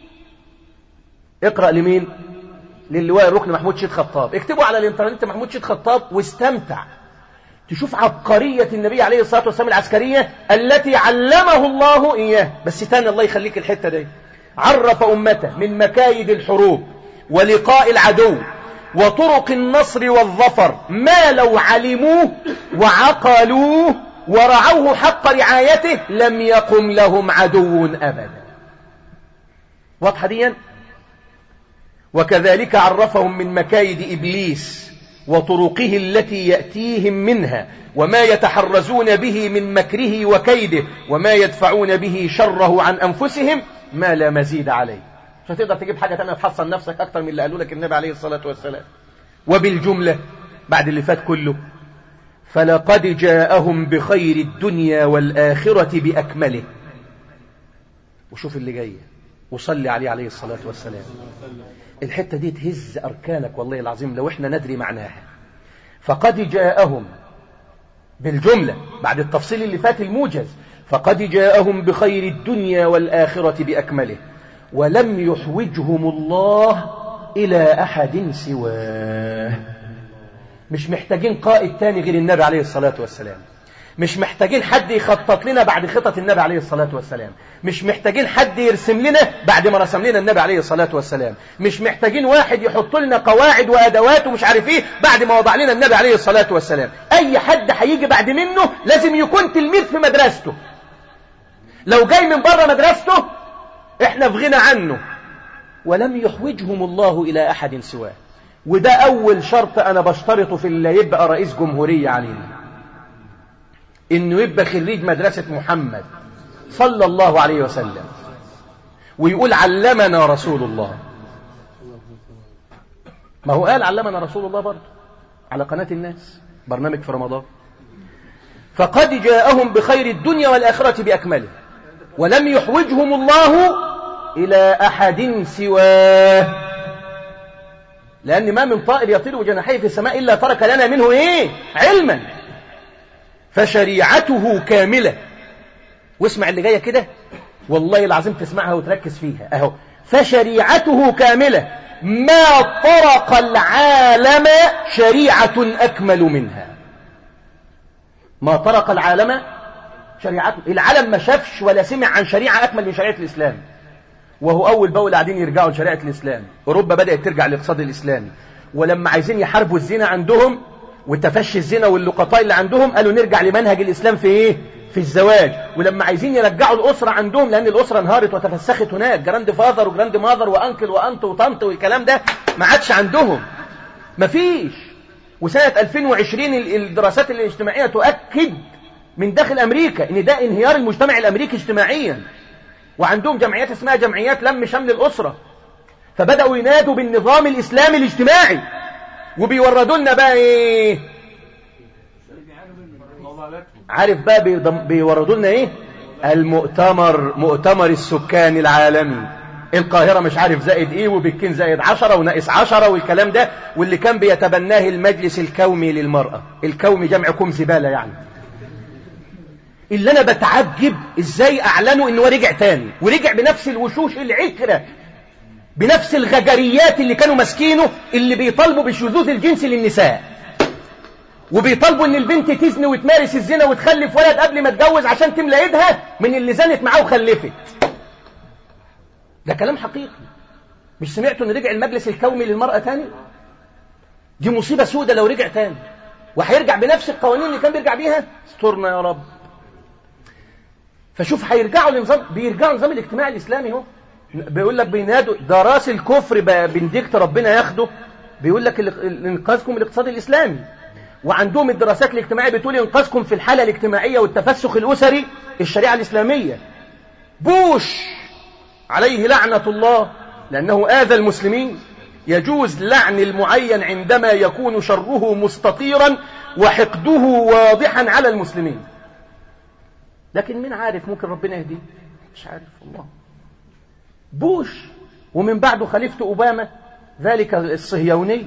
اقرأ لمين للواء الركن محمود شيد خطاب اكتبوا على الانترنت محمود شيد خطاب واستمتع تشوف عبقرية النبي عليه الصلاة والسلام العسكرية التي علمه الله إياه بس تاني الله يخليك الحتة دي عرف أمته من مكايد الحروب ولقاء العدو وطرق النصر والظفر ما لو علموه وعقلوه ورعوه حق رعايته لم يقم لهم عدو أبدا واضحة ديا وكذلك عرفهم من مكايد إبليس وطرقه التي يأتيهم منها وما يتحرزون به من مكره وكيده وما يدفعون به شره عن أنفسهم ما لا مزيد عليه مش هتقدر تجيب حاجة تانية تحصن نفسك أكتر من اللي قالوا لك النبي عليه الصلاة والسلام وبالجملة بعد اللي فات كله فلقد جاءهم بخير الدنيا والآخرة بأكمله وشوف اللي جاي وصلي عليه عليه الصلاة والسلام الحتة دي تهز أركانك والله العظيم لو احنا ندري معناها فقد جاءهم بالجملة بعد التفصيل اللي فات الموجز فقد جاءهم بخير الدنيا والآخرة بأكمله ولم يحوجهم الله إلى أحد سواه مش محتاجين قائد تاني غير النبي عليه الصلاة والسلام مش محتاجين حد يخطط لنا بعد خطط النبي عليه الصلاة والسلام مش محتاجين حد يرسم لنا بعد ما رسم لنا النبي عليه الصلاة والسلام مش محتاجين واحد يحط لنا قواعد وأدوات ومش عارف ايه بعد ما وضع لنا النبي عليه الصلاة والسلام أي حد هيجي بعد منه لازم يكون تلميذ في مدرسته لو جاي من بره مدرسته احنا في غنى عنه ولم يحوجهم الله إلى أحد سواه وده أول شرط أنا بشترطه في اللي يبقى رئيس جمهورية علينا إنه يبقى خريج مدرسة محمد صلى الله عليه وسلم ويقول علمنا رسول الله ما هو قال علمنا رسول الله برضه على قناة الناس برنامج في رمضان فقد جاءهم بخير الدنيا والآخرة بأكمله ولم يحوجهم الله إلى أحد سواه لأن ما من طائر يطير بجناحيه في السماء إلا ترك لنا منه إيه علما فشريعته كاملة واسمع اللي جاية كده والله العظيم تسمعها وتركز فيها أهو فشريعته كاملة ما طرق العالم شريعة أكمل منها ما طرق العالم شريعة العالم ما شافش ولا سمع عن شريعة أكمل من شريعة الإسلام وهو أول بول قاعدين يرجعوا لشريعة الإسلام أوروبا بدأت ترجع للاقتصاد الإسلامي ولما عايزين يحاربوا الزنا عندهم وتفشي الزنا واللقطاء اللي عندهم قالوا نرجع لمنهج الإسلام في إيه؟ في الزواج ولما عايزين يرجعوا الأسرة عندهم لأن الأسرة انهارت وتفسخت هناك جراند فاذر وجراند ماذر وأنكل وأنت وطنط والكلام ده ما عادش عندهم مفيش وسنة 2020 الدراسات الاجتماعية تؤكد من داخل أمريكا إن ده انهيار المجتمع الأمريكي اجتماعيا وعندهم جمعيات اسمها جمعيات لم شمل الأسرة فبدأوا ينادوا بالنظام الإسلامي الاجتماعي وبيوردوا لنا بقى ايه عارف بقى بيوردوا لنا ايه المؤتمر مؤتمر السكان العالمي القاهرة مش عارف زائد ايه وبكين زائد عشرة وناقص عشرة والكلام ده واللي كان بيتبناه المجلس الكومي للمرأة الكومي جمع كوم زبالة يعني اللي انا بتعجب ازاي اعلنوا انه رجع تاني ورجع بنفس الوشوش العكرة بنفس الغجريات اللي كانوا ماسكينه اللي بيطالبوا بشذوذ الجنس للنساء وبيطالبوا ان البنت تزني وتمارس الزنا وتخلف ولد قبل ما تجوز عشان تملى ايدها من اللي زنت معاه وخلفت ده كلام حقيقي مش سمعتوا ان رجع المجلس الكومي للمرأة تاني دي مصيبة سودة لو رجع تاني وهيرجع بنفس القوانين اللي كان بيرجع بيها استرنا يا رب فشوف هيرجعوا لنظام بيرجعوا لنظام الاجتماع الاسلامي اهو بيقول لك بينادوا ده راس الكفر بنديكت ربنا ياخده بيقول لك انقاذكم الاقتصاد الاسلامي وعندهم الدراسات الاجتماعيه بتقول انقاذكم في الحاله الاجتماعيه والتفسخ الاسري الشريعه الاسلاميه بوش عليه لعنه الله لانه اذى المسلمين يجوز لعن المعين عندما يكون شره مستطيرا وحقده واضحا على المسلمين لكن مين عارف ممكن ربنا يهديه مش عارف الله بوش ومن بعده خليفة أوباما ذلك الصهيوني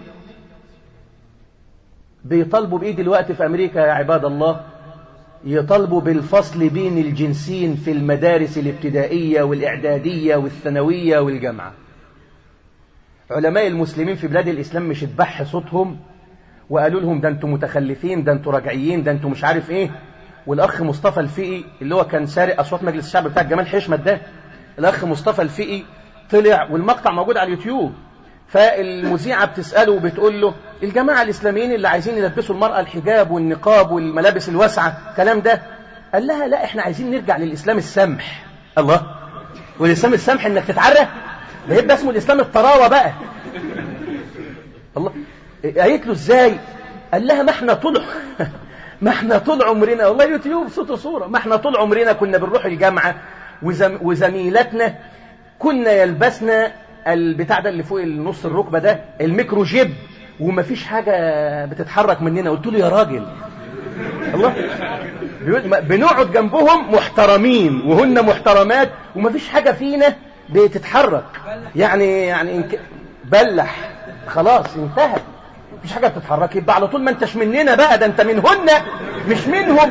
بيطالبوا بإيه دلوقتي في أمريكا يا عباد الله يطالبوا بالفصل بين الجنسين في المدارس الابتدائية والإعدادية والثانوية والجامعة علماء المسلمين في بلاد الإسلام مش اتبح صوتهم وقالوا لهم ده انتم متخلفين ده انتم راجعيين ده انتم مش عارف ايه والاخ مصطفى الفقي اللي هو كان سارق اصوات مجلس الشعب بتاع جمال حشمت ده الاخ مصطفى الفقي طلع والمقطع موجود على اليوتيوب فالمذيعة بتسأله وبتقول له الجماعة الإسلاميين اللي عايزين يلبسوا المرأة الحجاب والنقاب والملابس الواسعة الكلام ده قال لها لا احنا عايزين نرجع للإسلام السمح الله والإسلام السمح انك تتعرى ده يبقى اسمه الإسلام الطراوة بقى الله قالت له ازاي قال لها ما احنا طول ما احنا طول عمرنا والله يوتيوب صوت وصورة ما احنا طول عمرنا كنا بنروح الجامعة وزم وزميلاتنا كنا يلبسنا البتاع ده اللي فوق النص الركبة ده الميكرو جيب ومفيش حاجة بتتحرك مننا قلت له يا راجل الله بنقعد جنبهم محترمين وهن محترمات ومفيش حاجة فينا بتتحرك يعني يعني انك بلح خلاص انتهت مفيش حاجة بتتحرك يبقى على طول ما انتش مننا بقى ده انت منهن مش منهم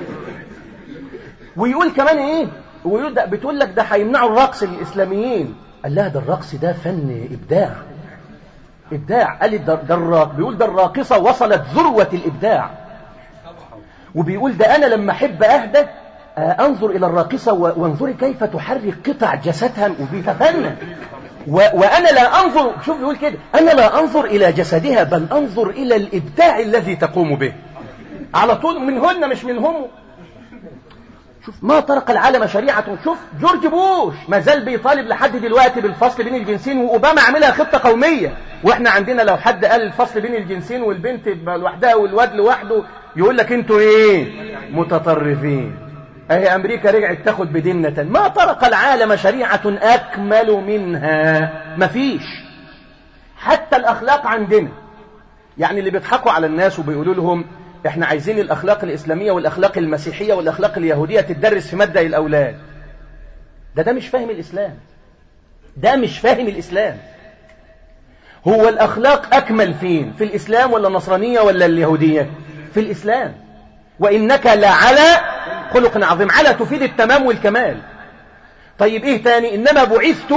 ويقول كمان ايه ويقول ده بتقول لك ده هيمنعوا الرقص الاسلاميين قال لها ده الرقص ده فن ابداع ابداع قال ده, ده الراق بيقول ده الراقصه وصلت ذروه الابداع وبيقول ده انا لما احب اهدى انظر الى الراقصه وانظري كيف تحرك قطع جسدها وبيتفنن وأنا لا أنظر شوف بيقول كده أنا لا أنظر إلى جسدها بل أنظر إلى الإبداع الذي تقوم به على طول منهن مش منهم شوف ما طرق العالم شريعة شوف جورج بوش ما زال بيطالب لحد دلوقتي بالفصل بين الجنسين وأوباما عاملها خطة قومية وإحنا عندنا لو حد قال الفصل بين الجنسين والبنت لوحدها والواد لوحده يقول لك أنتوا إيه متطرفين أهي أمريكا رجعت تاخد بدنة ما طرق العالم شريعة أكمل منها مفيش حتى الأخلاق عندنا يعني اللي بيضحكوا على الناس وبيقولوا لهم احنا عايزين الأخلاق الإسلامية والأخلاق المسيحية والأخلاق اليهودية تدرس في مادة الأولاد ده ده مش فاهم الإسلام ده مش فاهم الإسلام هو الأخلاق أكمل فين في الإسلام ولا النصرانية ولا اليهودية في الإسلام وإنك لعلى خلق عظيم على تفيد التمام والكمال طيب ايه تاني انما بعثت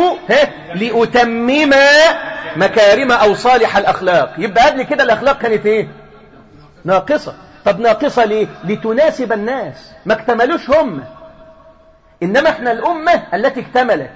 لأتمم مكارم او صالح الاخلاق يبقى قبل كده الاخلاق كانت ايه ناقصة طب ناقصة ليه لتناسب الناس ما اكتملوش هم انما احنا الامة التي اكتملت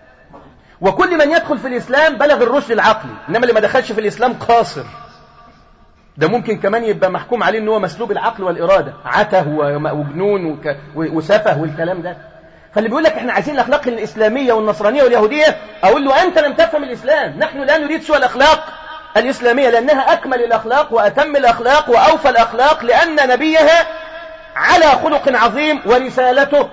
وكل من يدخل في الاسلام بلغ الرشد العقلي انما اللي ما دخلش في الاسلام قاصر ده ممكن كمان يبقى محكوم عليه ان هو مسلوب العقل والإرادة عته وجنون وك... وسفه والكلام ده فاللي بيقول لك احنا عايزين الاخلاق الاسلاميه والنصرانيه واليهوديه اقول له انت لم تفهم الاسلام نحن لا نريد سوى الاخلاق الاسلاميه لانها اكمل الاخلاق واتم الاخلاق واوفى الاخلاق لان نبيها على خلق عظيم ورسالته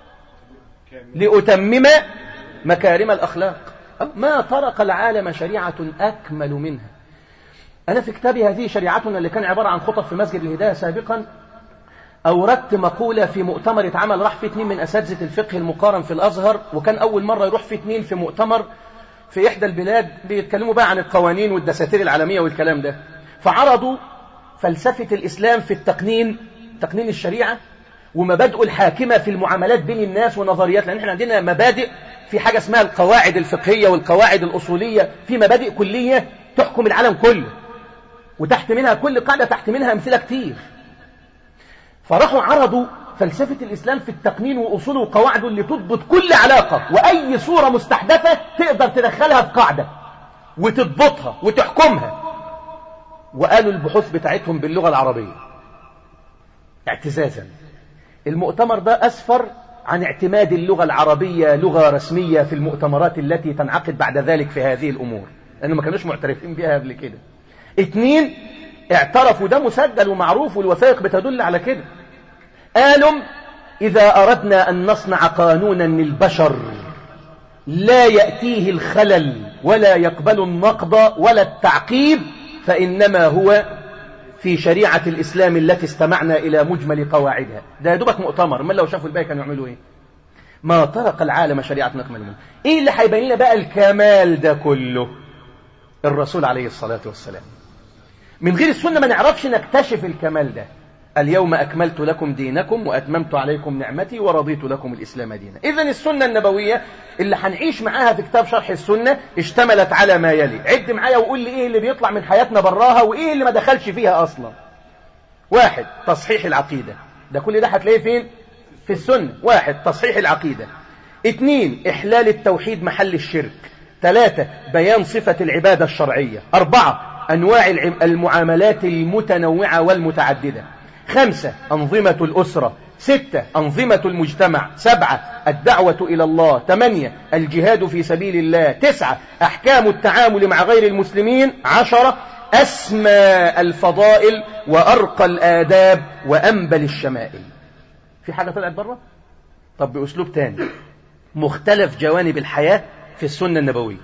لاتمم مكارم الاخلاق ما طرق العالم شريعه اكمل منها أنا في كتابي هذه شريعتنا اللي كان عبارة عن خطب في مسجد الهداية سابقا أوردت مقولة في مؤتمر اتعمل راح فيه اتنين من أساتذة الفقه المقارن في الأزهر وكان أول مرة يروح فيه اتنين في مؤتمر في إحدى البلاد بيتكلموا بقى عن القوانين والدساتير العالمية والكلام ده فعرضوا فلسفة الإسلام في التقنين تقنين الشريعة ومبادئه الحاكمة في المعاملات بين الناس ونظريات لأن احنا عندنا مبادئ في حاجة اسمها القواعد الفقهية والقواعد الأصولية في مبادئ كلية تحكم العالم كله وتحت منها كل قاعدة تحت منها أمثلة كتير فراحوا عرضوا فلسفة الإسلام في التقنين وأصوله وقواعده اللي تضبط كل علاقة وأي صورة مستحدثة تقدر تدخلها في قاعدة وتضبطها وتحكمها وقالوا البحوث بتاعتهم باللغة العربية اعتزازا المؤتمر ده أسفر عن اعتماد اللغة العربية لغة رسمية في المؤتمرات التي تنعقد بعد ذلك في هذه الأمور لأنه ما كانوش معترفين بها قبل كده اثنين اعترفوا ده مسجل ومعروف والوثائق بتدل على كده قالوا إذا أردنا أن نصنع قانونا للبشر لا يأتيه الخلل ولا يقبل النقض ولا التعقيب فإنما هو في شريعة الإسلام التي استمعنا إلى مجمل قواعدها ده يدوبك مؤتمر ما لو شافوا الباقي كانوا يعملوا إيه ما طرق العالم شريعة نقمل منه إيه اللي هيبين لنا بقى الكمال ده كله الرسول عليه الصلاة والسلام من غير السنة ما نعرفش نكتشف الكمال ده اليوم أكملت لكم دينكم وأتممت عليكم نعمتي ورضيت لكم الإسلام دينا إذا السنة النبوية اللي هنعيش معاها في كتاب شرح السنة اشتملت على ما يلي عد معايا وقول لي إيه اللي بيطلع من حياتنا براها وإيه اللي ما دخلش فيها أصلا واحد تصحيح العقيدة ده كل ده هتلاقيه فين في السنة واحد تصحيح العقيدة اثنين إحلال التوحيد محل الشرك ثلاثة بيان صفة العبادة الشرعية أربعة أنواع المعاملات المتنوعة والمتعددة خمسة أنظمة الأسرة ستة أنظمة المجتمع سبعة الدعوة إلى الله ثمانية الجهاد في سبيل الله تسعة أحكام التعامل مع غير المسلمين عشرة أسمى الفضائل وأرقى الآداب وأنبل الشمائل في حاجة طلعت بره؟ طب بأسلوب تاني مختلف جوانب الحياة في السنة النبوية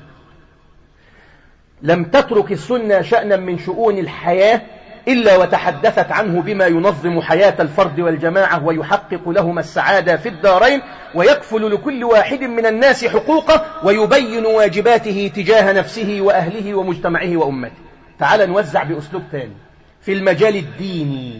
لم تترك السنة شأنا من شؤون الحياة إلا وتحدثت عنه بما ينظم حياة الفرد والجماعة ويحقق لهما السعادة في الدارين ويكفل لكل واحد من الناس حقوقه ويبين واجباته تجاه نفسه وأهله ومجتمعه وأمته تعال نوزع بأسلوب ثاني في المجال الديني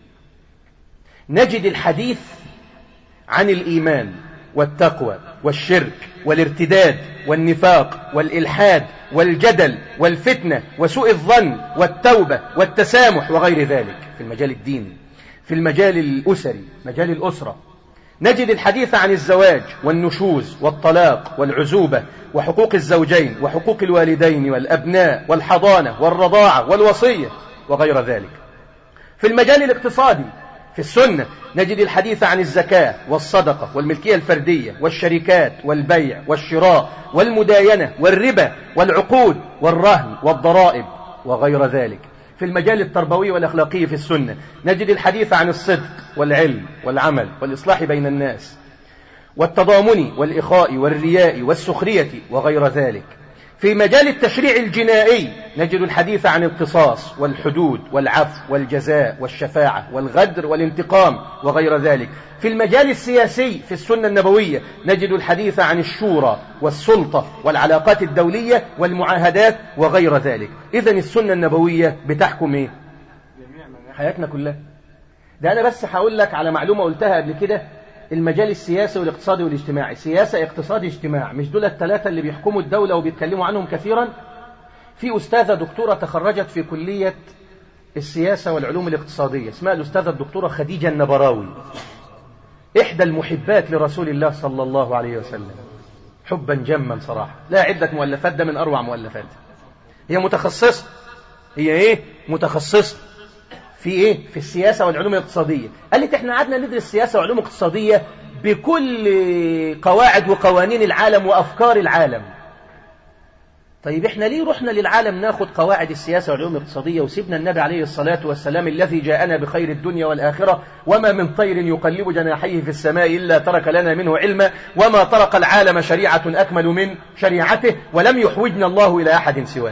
نجد الحديث عن الإيمان والتقوى والشرك والارتداد والنفاق والإلحاد والجدل والفتنة وسوء الظن والتوبة والتسامح وغير ذلك في المجال الديني في المجال الأسري مجال الأسرة نجد الحديث عن الزواج والنشوز والطلاق والعزوبة وحقوق الزوجين وحقوق الوالدين والأبناء والحضانة والرضاعة والوصية وغير ذلك في المجال الاقتصادي في السنة نجد الحديث عن الزكاة والصدقة والملكية الفردية والشركات والبيع والشراء والمداينة والربا والعقود والرهن والضرائب وغير ذلك في المجال التربوي والأخلاقي في السنة نجد الحديث عن الصدق والعلم والعمل والإصلاح بين الناس والتضامن والإخاء والرياء والسخرية وغير ذلك في مجال التشريع الجنائي نجد الحديث عن القصاص والحدود والعفو والجزاء والشفاعة والغدر والانتقام وغير ذلك في المجال السياسي في السنة النبوية نجد الحديث عن الشورى والسلطة والعلاقات الدولية والمعاهدات وغير ذلك إذا السنة النبوية بتحكم إيه؟ حياتنا كلها ده أنا بس هقول لك على معلومة قلتها قبل كده المجال السياسي والاقتصادي والاجتماعي سياسة اقتصادي اجتماع مش دول الثلاثة اللي بيحكموا الدولة وبيتكلموا عنهم كثيرا في أستاذة دكتورة تخرجت في كلية السياسة والعلوم الاقتصادية اسمها الأستاذة الدكتورة خديجة النبراوي إحدى المحبات لرسول الله صلى الله عليه وسلم حبا جما صراحة لا عدة مؤلفات ده من أروع مؤلفات هي متخصصة هي إيه متخصصة في ايه في السياسة والعلوم الاقتصادية قالت احنا قعدنا ندرس سياسة وعلوم اقتصادية بكل قواعد وقوانين العالم وافكار العالم طيب احنا ليه رحنا للعالم ناخد قواعد السياسة والعلوم الاقتصادية وسيبنا النبي عليه الصلاة والسلام الذي جاءنا بخير الدنيا والآخرة وما من طير يقلب جناحيه في السماء إلا ترك لنا منه علما وما طرق العالم شريعة أكمل من شريعته ولم يحوجنا الله إلى أحد سواه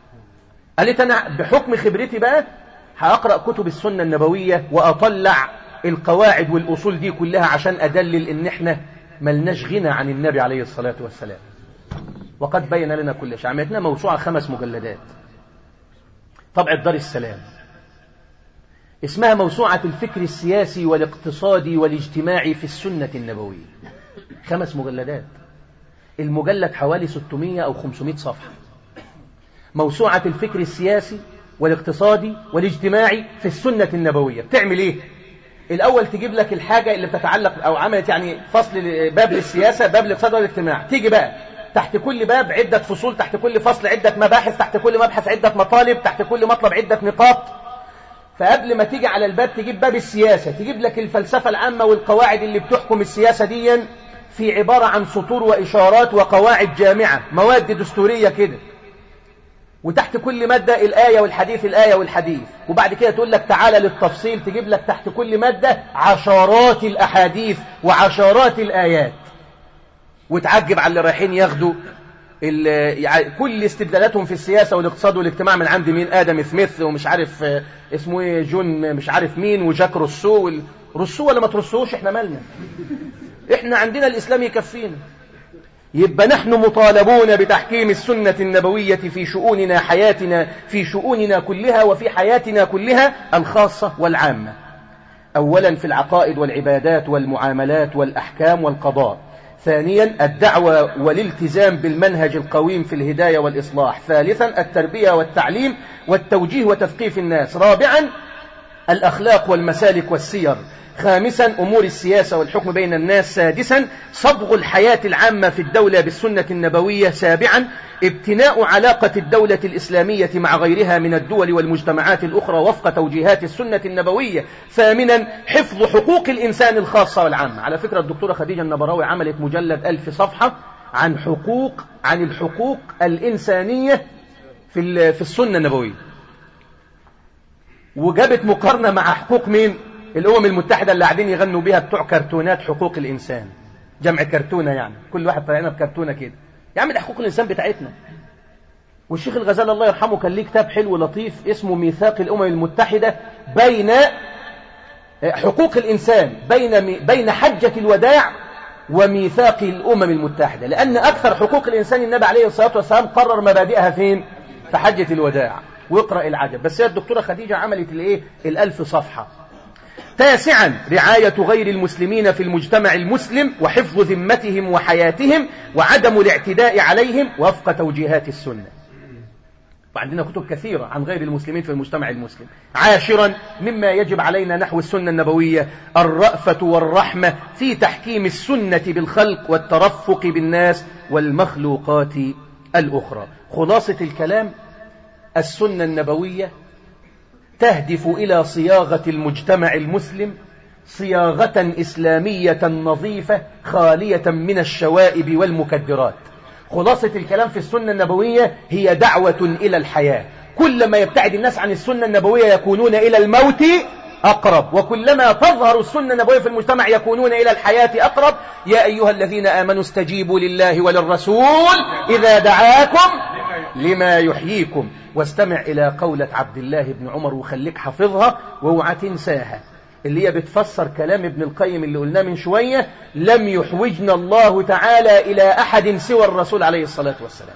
قالت أنا بحكم خبرتي بقى هأقرأ كتب السنة النبوية وأطلع القواعد والأصول دي كلها عشان أدلل إن إحنا ملناش غنى عن النبي عليه الصلاة والسلام وقد بين لنا كل شيء عملتنا موسوعة خمس مجلدات طبع دار السلام اسمها موسوعة الفكر السياسي والاقتصادي والاجتماعي في السنة النبوية خمس مجلدات المجلد حوالي 600 أو 500 صفحة موسوعة الفكر السياسي والاقتصادي والاجتماعي في السنة النبوية بتعمل ايه الأول تجيب لك الحاجة اللي بتتعلق أو عملت يعني فصل باب للسياسة باب للاقتصاد والاجتماع تيجي بقى تحت كل باب عدة فصول تحت كل فصل عدة مباحث تحت كل مبحث عدة مطالب تحت كل مطلب عدة نقاط فقبل ما تيجي على الباب تجيب باب السياسة تجيب لك الفلسفة العامة والقواعد اللي بتحكم السياسة دي في عبارة عن سطور وإشارات وقواعد جامعة مواد دستورية كده وتحت كل مادة الآية والحديث الآية والحديث وبعد كده تقول لك تعالى للتفصيل تجيب لك تحت كل مادة عشرات الأحاديث وعشرات الآيات وتعجب على اللي رايحين ياخدوا كل استبدالاتهم في السياسة والاقتصاد والاجتماع من عند مين آدم سميث ومش عارف اسمه ايه جون مش عارف مين وجاك روسو وال... روسو ولا ما ترسوش احنا مالنا احنا عندنا الإسلام يكفينا يبقى نحن مطالبون بتحكيم السنة النبوية في شؤوننا حياتنا في شؤوننا كلها وفي حياتنا كلها الخاصة والعامة أولا في العقائد والعبادات والمعاملات والأحكام والقضاء ثانيا الدعوة والالتزام بالمنهج القويم في الهداية والإصلاح ثالثا التربية والتعليم والتوجيه وتثقيف الناس رابعا الأخلاق والمسالك والسير خامسا أمور السياسة والحكم بين الناس سادسا صبغ الحياة العامة في الدولة بالسنة النبوية سابعا ابتناء علاقة الدولة الإسلامية مع غيرها من الدول والمجتمعات الأخرى وفق توجيهات السنة النبوية ثامنا حفظ حقوق الإنسان الخاصة والعامة على فكرة الدكتورة خديجة النبراوي عملت مجلد ألف صفحة عن حقوق عن الحقوق الإنسانية في في السنة النبوية وجابت مقارنة مع حقوق مين الأمم المتحدة اللي قاعدين يغنوا بيها بتوع كرتونات حقوق الإنسان جمع كرتونة يعني كل واحد طالعنا بكرتونة كده يا عم ده حقوق الإنسان بتاعتنا والشيخ الغزال الله يرحمه كان ليه كتاب حلو لطيف اسمه ميثاق الأمم المتحدة بين حقوق الإنسان بين بين حجة الوداع وميثاق الأمم المتحدة لأن أكثر حقوق الإنسان النبي عليه الصلاة والسلام قرر مبادئها فين في حجة الوداع واقرأ العجب بس هي الدكتورة خديجة عملت الايه الألف صفحة تاسعا رعاية غير المسلمين في المجتمع المسلم وحفظ ذمتهم وحياتهم وعدم الاعتداء عليهم وفق توجيهات السنة وعندنا كتب كثيرة عن غير المسلمين في المجتمع المسلم عاشرا مما يجب علينا نحو السنة النبوية الرأفة والرحمة في تحكيم السنة بالخلق والترفق بالناس والمخلوقات الأخرى خلاصة الكلام السنة النبوية تهدف إلى صياغة المجتمع المسلم صياغة إسلامية نظيفة خالية من الشوائب والمكدرات خلاصة الكلام في السنة النبوية هي دعوة إلى الحياة كلما يبتعد الناس عن السنة النبوية يكونون إلى الموت أقرب وكلما تظهر السنة النبوية في المجتمع يكونون إلى الحياة أقرب يا أيها الذين آمنوا استجيبوا لله وللرسول إذا دعاكم لما يحييكم واستمع إلى قولة عبد الله بن عمر وخليك حافظها واوعى تنساها اللي هي بتفسر كلام ابن القيم اللي قلناه من شوية لم يحوجنا الله تعالى إلى أحد سوى الرسول عليه الصلاة والسلام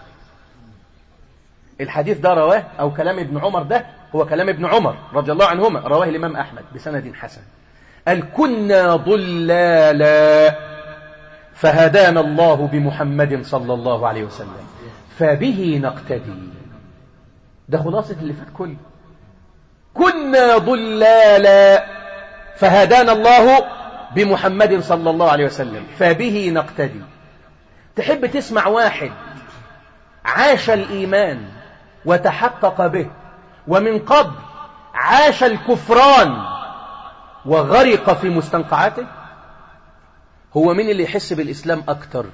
الحديث ده رواه أو كلام ابن عمر ده هو كلام ابن عمر رضي الله عنهما رواه الإمام أحمد بسند حسن قال كنا ضلالا فهدانا الله بمحمد صلى الله عليه وسلم فبه نقتدي ده خلاصة اللي فات كله كنا ضلالا فهدانا الله بمحمد صلى الله عليه وسلم فبه نقتدي تحب تسمع واحد عاش الإيمان وتحقق به ومن قبل عاش الكفران وغرق في مستنقعاته هو مين اللي يحس بالإسلام أكتر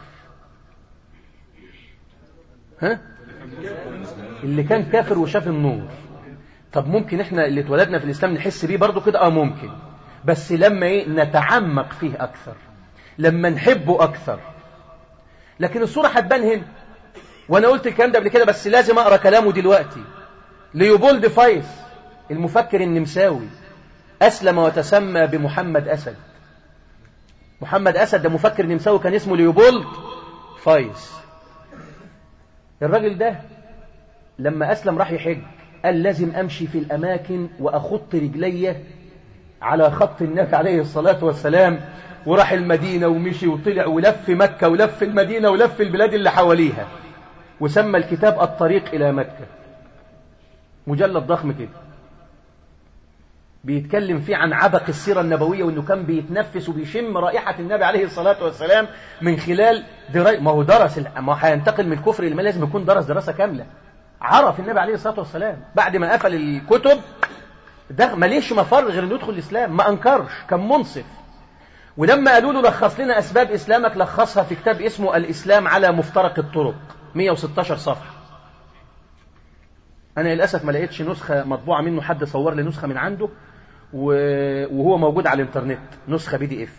ها اللي كان كافر وشاف النور طب ممكن احنا اللي اتولدنا في الإسلام نحس بيه برضو كده اه ممكن بس لما ايه نتعمق فيه أكثر لما نحبه أكثر لكن الصورة هتبان هنا وانا قلت الكلام ده قبل كده بس لازم اقرا كلامه دلوقتي ليوبولد فايس المفكر النمساوي أسلم وتسمى بمحمد أسد محمد أسد ده مفكر نمساوي كان اسمه ليوبولد فايس الراجل ده لما أسلم راح يحج قال لازم أمشي في الأماكن وأخط رجلي على خط النبي عليه الصلاة والسلام وراح المدينة ومشي وطلع ولف مكة ولف المدينة ولف البلاد اللي حواليها وسمى الكتاب الطريق إلى مكة مجلد ضخم كده بيتكلم فيه عن عبق السيرة النبوية وانه كان بيتنفس وبيشم رائحة النبي عليه الصلاة والسلام من خلال دراي ما هو درس ما هو هينتقل من الكفر الى لازم يكون درس دراسة كاملة عرف النبي عليه الصلاة والسلام بعد ما قفل الكتب ده ماليش مفر غير انه يدخل الاسلام ما انكرش كان منصف ولما قالوا له لخص لنا اسباب اسلامك لخصها في كتاب اسمه الاسلام على مفترق الطرق 116 صفحة انا للاسف ما لقيتش نسخة مطبوعة منه حد صور لي نسخة من عنده وهو موجود على الانترنت نسخة بي دي اف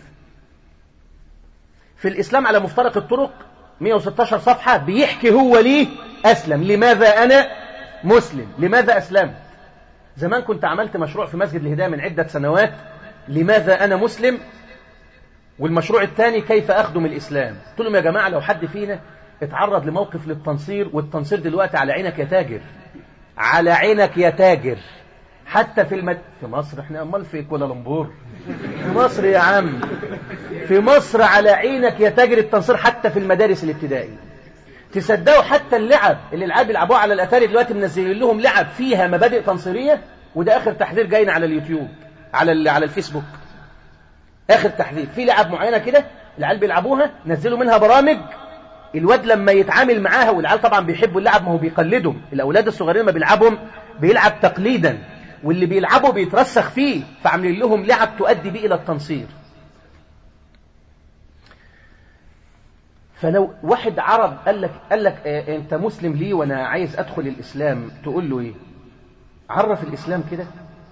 في الإسلام على مفترق الطرق 116 صفحة بيحكي هو ليه أسلم لماذا أنا مسلم لماذا أسلمت زمان كنت عملت مشروع في مسجد الهداية من عدة سنوات لماذا أنا مسلم والمشروع الثاني كيف أخدم الإسلام قلت لهم يا جماعة لو حد فينا اتعرض لموقف للتنصير والتنصير دلوقتي على عينك يا تاجر على عينك يا تاجر حتى في المد... في مصر احنا امال في كوالالمبور في مصر يا عم في مصر على عينك يا تاجر التنصير حتى في المدارس الابتدائي تصدقوا حتى اللعب اللي العاب يلعبوها على الاتاري دلوقتي منزلين لهم لعب فيها مبادئ تنصيريه وده اخر تحذير جاينا على اليوتيوب على ال... على الفيسبوك اخر تحذير في لعب معينه كده العيال بيلعبوها نزلوا منها برامج الواد لما يتعامل معاها والعيال طبعا بيحبوا اللعب ما هو بيقلدهم الاولاد الصغيرين ما بيلعبهم بيلعب تقليدا واللي بيلعبوا بيترسخ فيه فعاملين لهم لعب تؤدي به إلى التنصير فلو واحد عرب قال لك قال لك اه انت مسلم ليه وانا عايز ادخل الاسلام تقول له ايه عرف الاسلام كده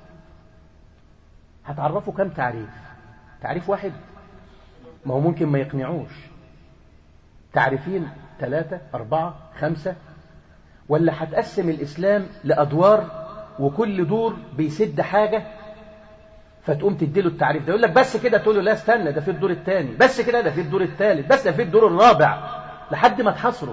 هتعرفه كم تعريف تعريف واحد ما هو ممكن ما يقنعوش تعريفين ثلاثة أربعة خمسة ولا هتقسم الإسلام لأدوار وكل دور بيسد حاجة فتقوم تديله التعريف ده يقول لك بس كده تقول له لا استنى ده في الدور الثاني بس كده ده في الدور الثالث بس ده في الدور الرابع لحد ما تحصره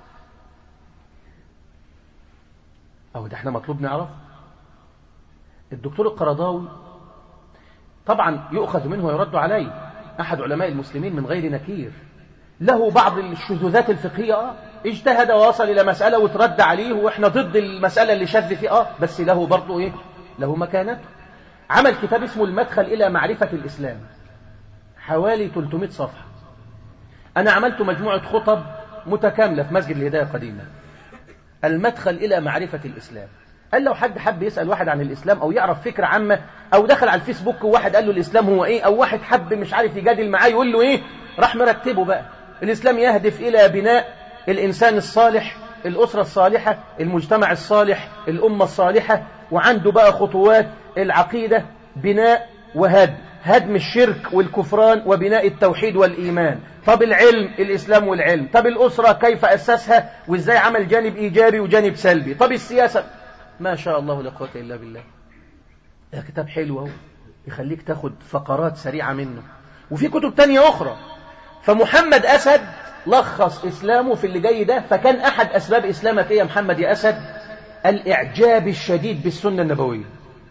أو ده احنا مطلوب نعرف الدكتور القرضاوي طبعا يؤخذ منه ويرد عليه أحد علماء المسلمين من غير نكير له بعض الشذوذات الفقهية آه اجتهد ووصل إلى مسألة وترد عليه وإحنا ضد المسألة اللي شذ فيه آه بس له برضه إيه له مكانته عمل كتاب اسمه المدخل إلى معرفة الإسلام حوالي 300 صفحة أنا عملت مجموعة خطب متكاملة في مسجد الهداية قديما المدخل إلى معرفة الإسلام قال لو حد حب يسأل واحد عن الإسلام أو يعرف فكرة عامة أو دخل على الفيسبوك وواحد قال له الإسلام هو إيه أو واحد حب مش عارف يجادل معاه يقول له إيه راح مرتبه بقى الإسلام يهدف إلى بناء الإنسان الصالح الأسرة الصالحة المجتمع الصالح الأمة الصالحة وعنده بقى خطوات العقيدة بناء وهدم هدم الشرك والكفران وبناء التوحيد والإيمان طب العلم الإسلام والعلم طب الأسرة كيف أسسها وإزاي عمل جانب إيجابي وجانب سلبي طب السياسة ما شاء الله لا قوة إلا بالله ده كتاب حلو اهو يخليك تاخد فقرات سريعة منه وفي كتب تانية أخرى فمحمد أسد لخص إسلامه في اللي جاي ده فكان أحد أسباب إسلامك إيه يا محمد يا أسد الإعجاب الشديد بالسنة النبوية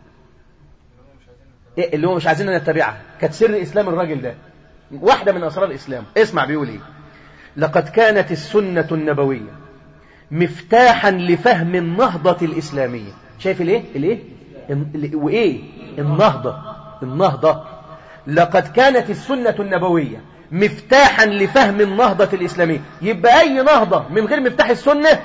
إيه اللي هو مش عايزين نتبعها كانت سر إسلام الراجل ده واحدة من أسرار الإسلام اسمع بيقول إيه لقد كانت السنة النبوية مفتاحا لفهم النهضة الإسلامية شايف الإيه الإيه وإيه النهضة النهضة لقد كانت السنة النبوية مفتاحا لفهم النهضة الإسلامية يبقى أي نهضة من غير مفتاح السنة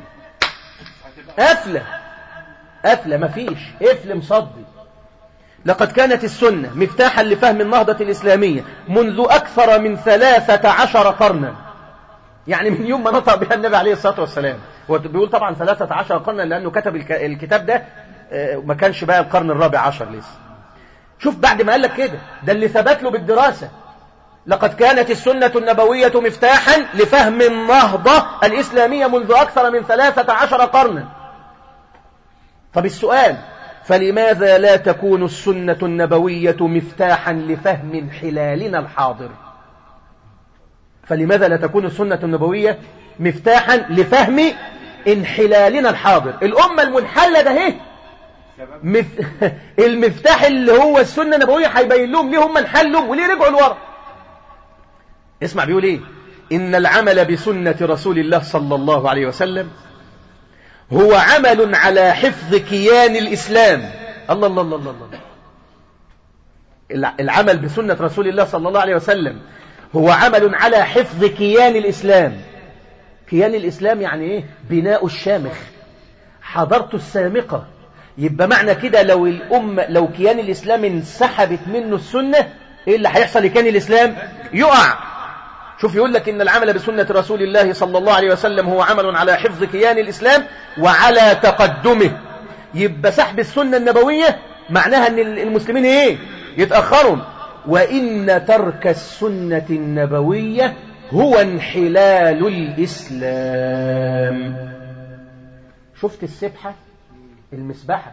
قفلة قفلة مفيش قفل مصدي لقد كانت السنة مفتاحا لفهم النهضة الإسلامية منذ أكثر من ثلاثة عشر قرنا يعني من يوم ما نطق بها النبي عليه الصلاة والسلام هو بيقول طبعا ثلاثة عشر قرنا لأنه كتب الكتاب ده ما كانش بقى القرن الرابع عشر لسه شوف بعد ما قال لك كده ده اللي ثبت له بالدراسة لقد كانت السنة النبوية مفتاحا لفهم النهضة الإسلامية منذ أكثر من ثلاثة عشر قرنا طب السؤال فلماذا لا تكون السنة النبوية مفتاحا لفهم حلالنا الحاضر فلماذا لا تكون السنة النبوية مفتاحا لفهم انحلالنا الحاضر الأمة المنحلة ده هي مف... المفتاح اللي هو السنة النبوية هيبين لهم ليه هم انحلوا وليه رجعوا لورا اسمع بيقول ايه إن العمل بسنة رسول الله صلى الله عليه وسلم هو عمل على حفظ كيان الإسلام الله الله الله الله, الله. العمل بسنة رسول الله صلى الله عليه وسلم هو عمل على حفظ كيان الإسلام كيان الإسلام يعني إيه بناء الشامخ حضرته السامقة يبقى معنى كده لو الأمة لو كيان الإسلام انسحبت منه السنة إيه اللي هيحصل لكيان الإسلام يقع شوف يقول لك إن العمل بسنة رسول الله صلى الله عليه وسلم هو عمل على حفظ كيان الإسلام وعلى تقدمه يبقى سحب السنة النبوية معناها أن المسلمين إيه يتأخروا وإن ترك السنة النبوية هو انحلال الإسلام شفت السبحة المسبحة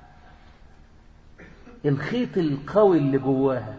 الخيط القوي اللي جواها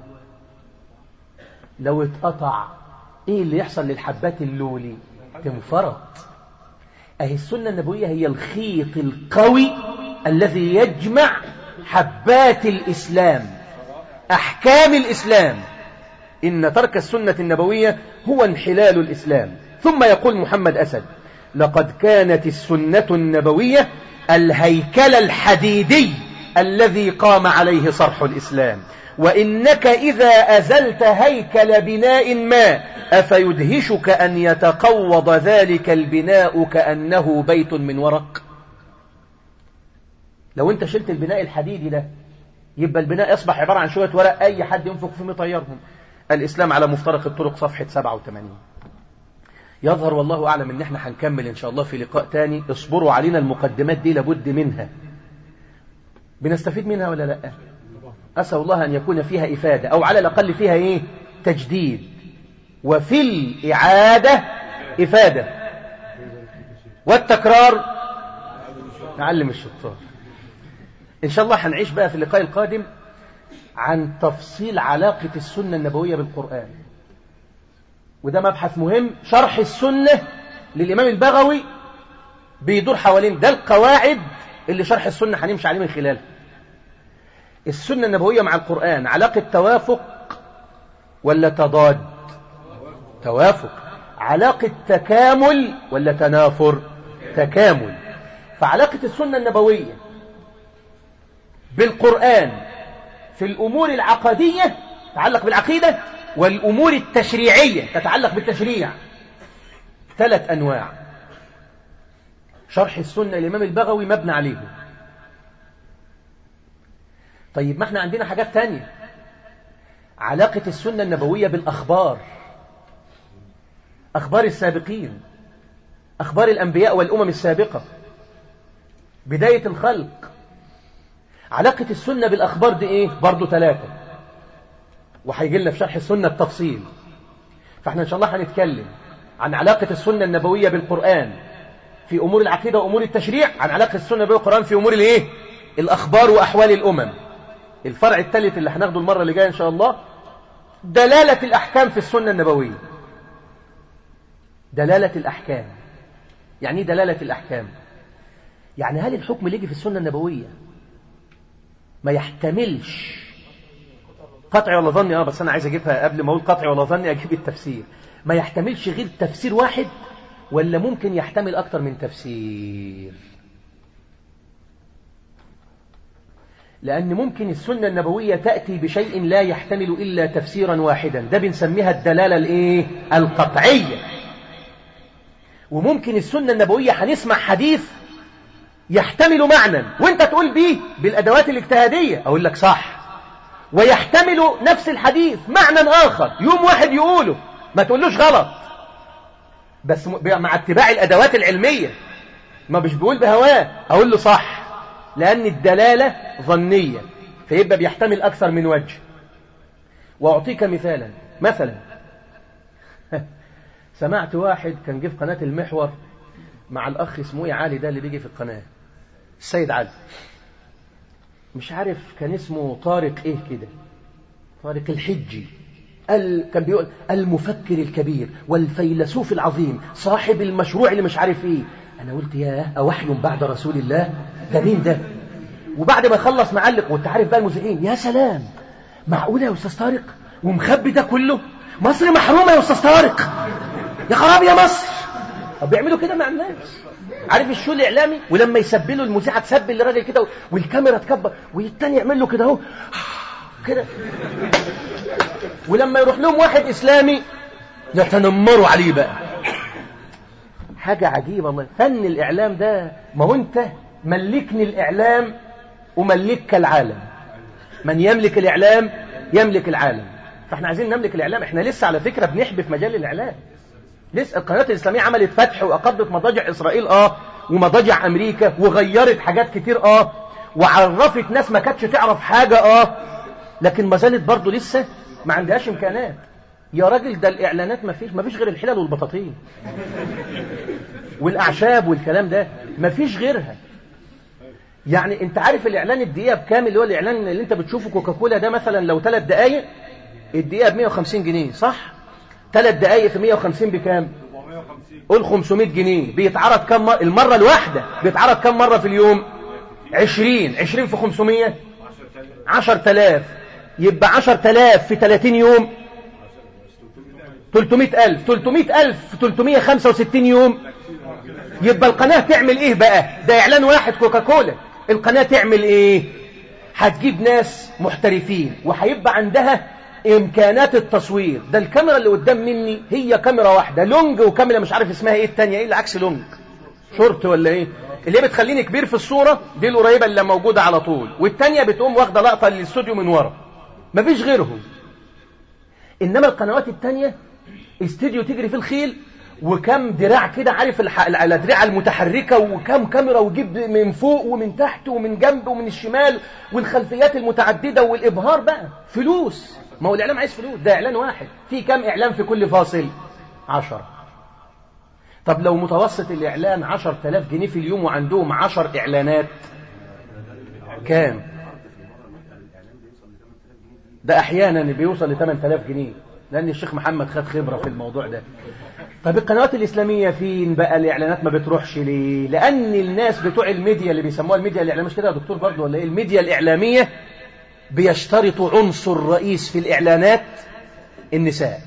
لو اتقطع ايه اللي يحصل للحبات اللولي تنفرط اهي السنة النبوية هي الخيط القوي الذي يجمع حبات الإسلام أحكام الإسلام إن ترك السنة النبوية هو انحلال الإسلام ثم يقول محمد أسد لقد كانت السنة النبوية الهيكل الحديدي الذي قام عليه صرح الإسلام وإنك إذا أزلت هيكل بناء ما أفيدهشك أن يتقوض ذلك البناء كأنه بيت من ورق لو أنت شلت البناء الحديدي ده يبقى البناء يصبح عبارة عن شوية ورق أي حد ينفق فيهم يطيرهم الإسلام على مفترق الطرق صفحة 87 يظهر والله أعلم أن احنا هنكمل إن شاء الله في لقاء تاني اصبروا علينا المقدمات دي لابد منها بنستفيد منها ولا لا أسأل الله أن يكون فيها إفادة أو على الأقل فيها إيه تجديد وفي الإعادة إفادة والتكرار نعلم الشطار إن شاء الله هنعيش بقى في اللقاء القادم عن تفصيل علاقة السنة النبوية بالقرآن وده مبحث مهم شرح السنة للإمام البغوي بيدور حوالين ده القواعد اللي شرح السنة هنمشي عليه من خلالها السنة النبوية مع القرآن علاقة توافق ولا تضاد توافق علاقة تكامل ولا تنافر تكامل فعلاقة السنة النبوية بالقرآن في الأمور العقدية تتعلق بالعقيدة والأمور التشريعية تتعلق بالتشريع ثلاث أنواع شرح السنة الإمام البغوي مبنى عليه طيب ما احنا عندنا حاجات تانية علاقة السنة النبوية بالأخبار أخبار السابقين أخبار الأنبياء والأمم السابقة بداية الخلق علاقة السنة بالأخبار دي إيه؟ برضو ثلاثة وهيجي لنا في شرح السنة التفصيل فاحنا إن شاء الله هنتكلم عن علاقة السنة النبوية بالقرآن في أمور العقيدة وأمور التشريع عن علاقة السنة بالقرآن في أمور الإيه؟ الأخبار وأحوال الأمم الفرع الثالث اللي هناخده المرة اللي جاية إن شاء الله دلالة الأحكام في السنة النبوية دلالة الأحكام يعني ايه دلالة الأحكام يعني هل الحكم اللي يجي في السنة النبوية ما يحتملش قطعي ولا ظني اه بس انا عايز اجيبها قبل ما اقول قطعي ولا ظني اجيب التفسير ما يحتملش غير تفسير واحد ولا ممكن يحتمل اكتر من تفسير لأن ممكن السنة النبوية تأتي بشيء لا يحتمل إلا تفسيرا واحدا ده بنسميها الدلالة الإيه؟ القطعية وممكن السنة النبوية هنسمع حديث يحتمل معنى وانت تقول بيه بالأدوات الاجتهادية أقول لك صح ويحتمل نفس الحديث معنى آخر يوم واحد يقوله ما تقولوش غلط بس مع اتباع الأدوات العلمية ما مش بيقول بهواه أقول له صح لأن الدلالة ظنية فيبقى بيحتمل أكثر من وجه وأعطيك مثالا مثلا سمعت واحد كان جه في قناة المحور مع الأخ اسمه إيه علي ده اللي بيجي في القناة السيد علي مش عارف كان اسمه طارق ايه كده طارق الحجي ال... كان بيقول المفكر الكبير والفيلسوف العظيم صاحب المشروع اللي مش عارف ايه انا قلت ياه اوحي بعد رسول الله ده مين ده وبعد ما يخلص معلق وانت عارف بقى المذيعين يا سلام معقوله يا استاذ طارق ومخبي ده كله مصر محرومه يا استاذ طارق يا خراب يا مصر طب بيعملوا كده مع الناس عارف الشو الاعلامي ولما يسبلوا المذيعه تسبل لراجل كده والكاميرا تكبر والتاني يعمل له كده اهو كده ولما يروح لهم واحد اسلامي يتنمروا عليه بقى حاجة عجيبة والله فن الإعلام ده ما هو أنت ملكني الإعلام وملكك العالم من يملك الإعلام يملك العالم فاحنا عايزين نملك الإعلام احنا لسه على فكرة بنحبي في مجال الإعلام لسه القناة الإسلامية عملت فتح وأقضت مضاجع إسرائيل آه ومضاجع أمريكا وغيرت حاجات كتير آه وعرفت ناس ما كانتش تعرف حاجة آه لكن ما زالت برضه لسه ما عندهاش إمكانات يا راجل ده الإعلانات ما فيش ما فيش غير الحلل والبطاطين والأعشاب والكلام ده ما فيش غيرها يعني انت عارف الإعلان الدقيقة بكام اللي هو الإعلان اللي انت بتشوفه كوكاكولا ده مثلا لو ثلاث دقايق الدقيقة ب 150 جنيه صح؟ ثلاث دقايق في 150 بكام؟ قول 500 جنيه بيتعرض كم مرة المرة الواحدة بيتعرض كم مرة في اليوم؟ 20 20 في 500 10000 يبقى 10000 في 30 يوم 300000 300000 في 365 يوم يبقى القناة تعمل ايه بقى ده اعلان واحد كوكاكولا القناة تعمل ايه هتجيب ناس محترفين وهيبقى عندها امكانات التصوير ده الكاميرا اللي قدام مني هي كاميرا واحدة لونج وكاميرا مش عارف اسمها ايه التانية ايه اللي عكس لونج شورت ولا ايه اللي هي بتخليني كبير في الصورة دي القريبة اللي موجودة على طول والتانية بتقوم واخدة لقطة للاستوديو من ورا مفيش غيرهم انما القنوات التانية استوديو تجري في الخيل وكم دراع كده عارف الادراع المتحركه وكم كاميرا وجيب من فوق ومن تحت ومن جنب ومن الشمال والخلفيات المتعدده والابهار بقى فلوس ما هو الاعلام عايز فلوس ده اعلان واحد في كم اعلان في كل فاصل عشرة طب لو متوسط الاعلان عشر تلاف جنيه في اليوم وعندهم عشر اعلانات كام ده احيانا بيوصل ل 8000 جنيه لأن الشيخ محمد خد خبرة في الموضوع ده طب القنوات الإسلامية فين بقى الإعلانات ما بتروحش ليه لأن الناس بتوع الميديا اللي بيسموها الميديا الإعلامية مش كده يا دكتور برضه ولا إيه الميديا الإعلامية بيشترطوا عنصر رئيس في الإعلانات النساء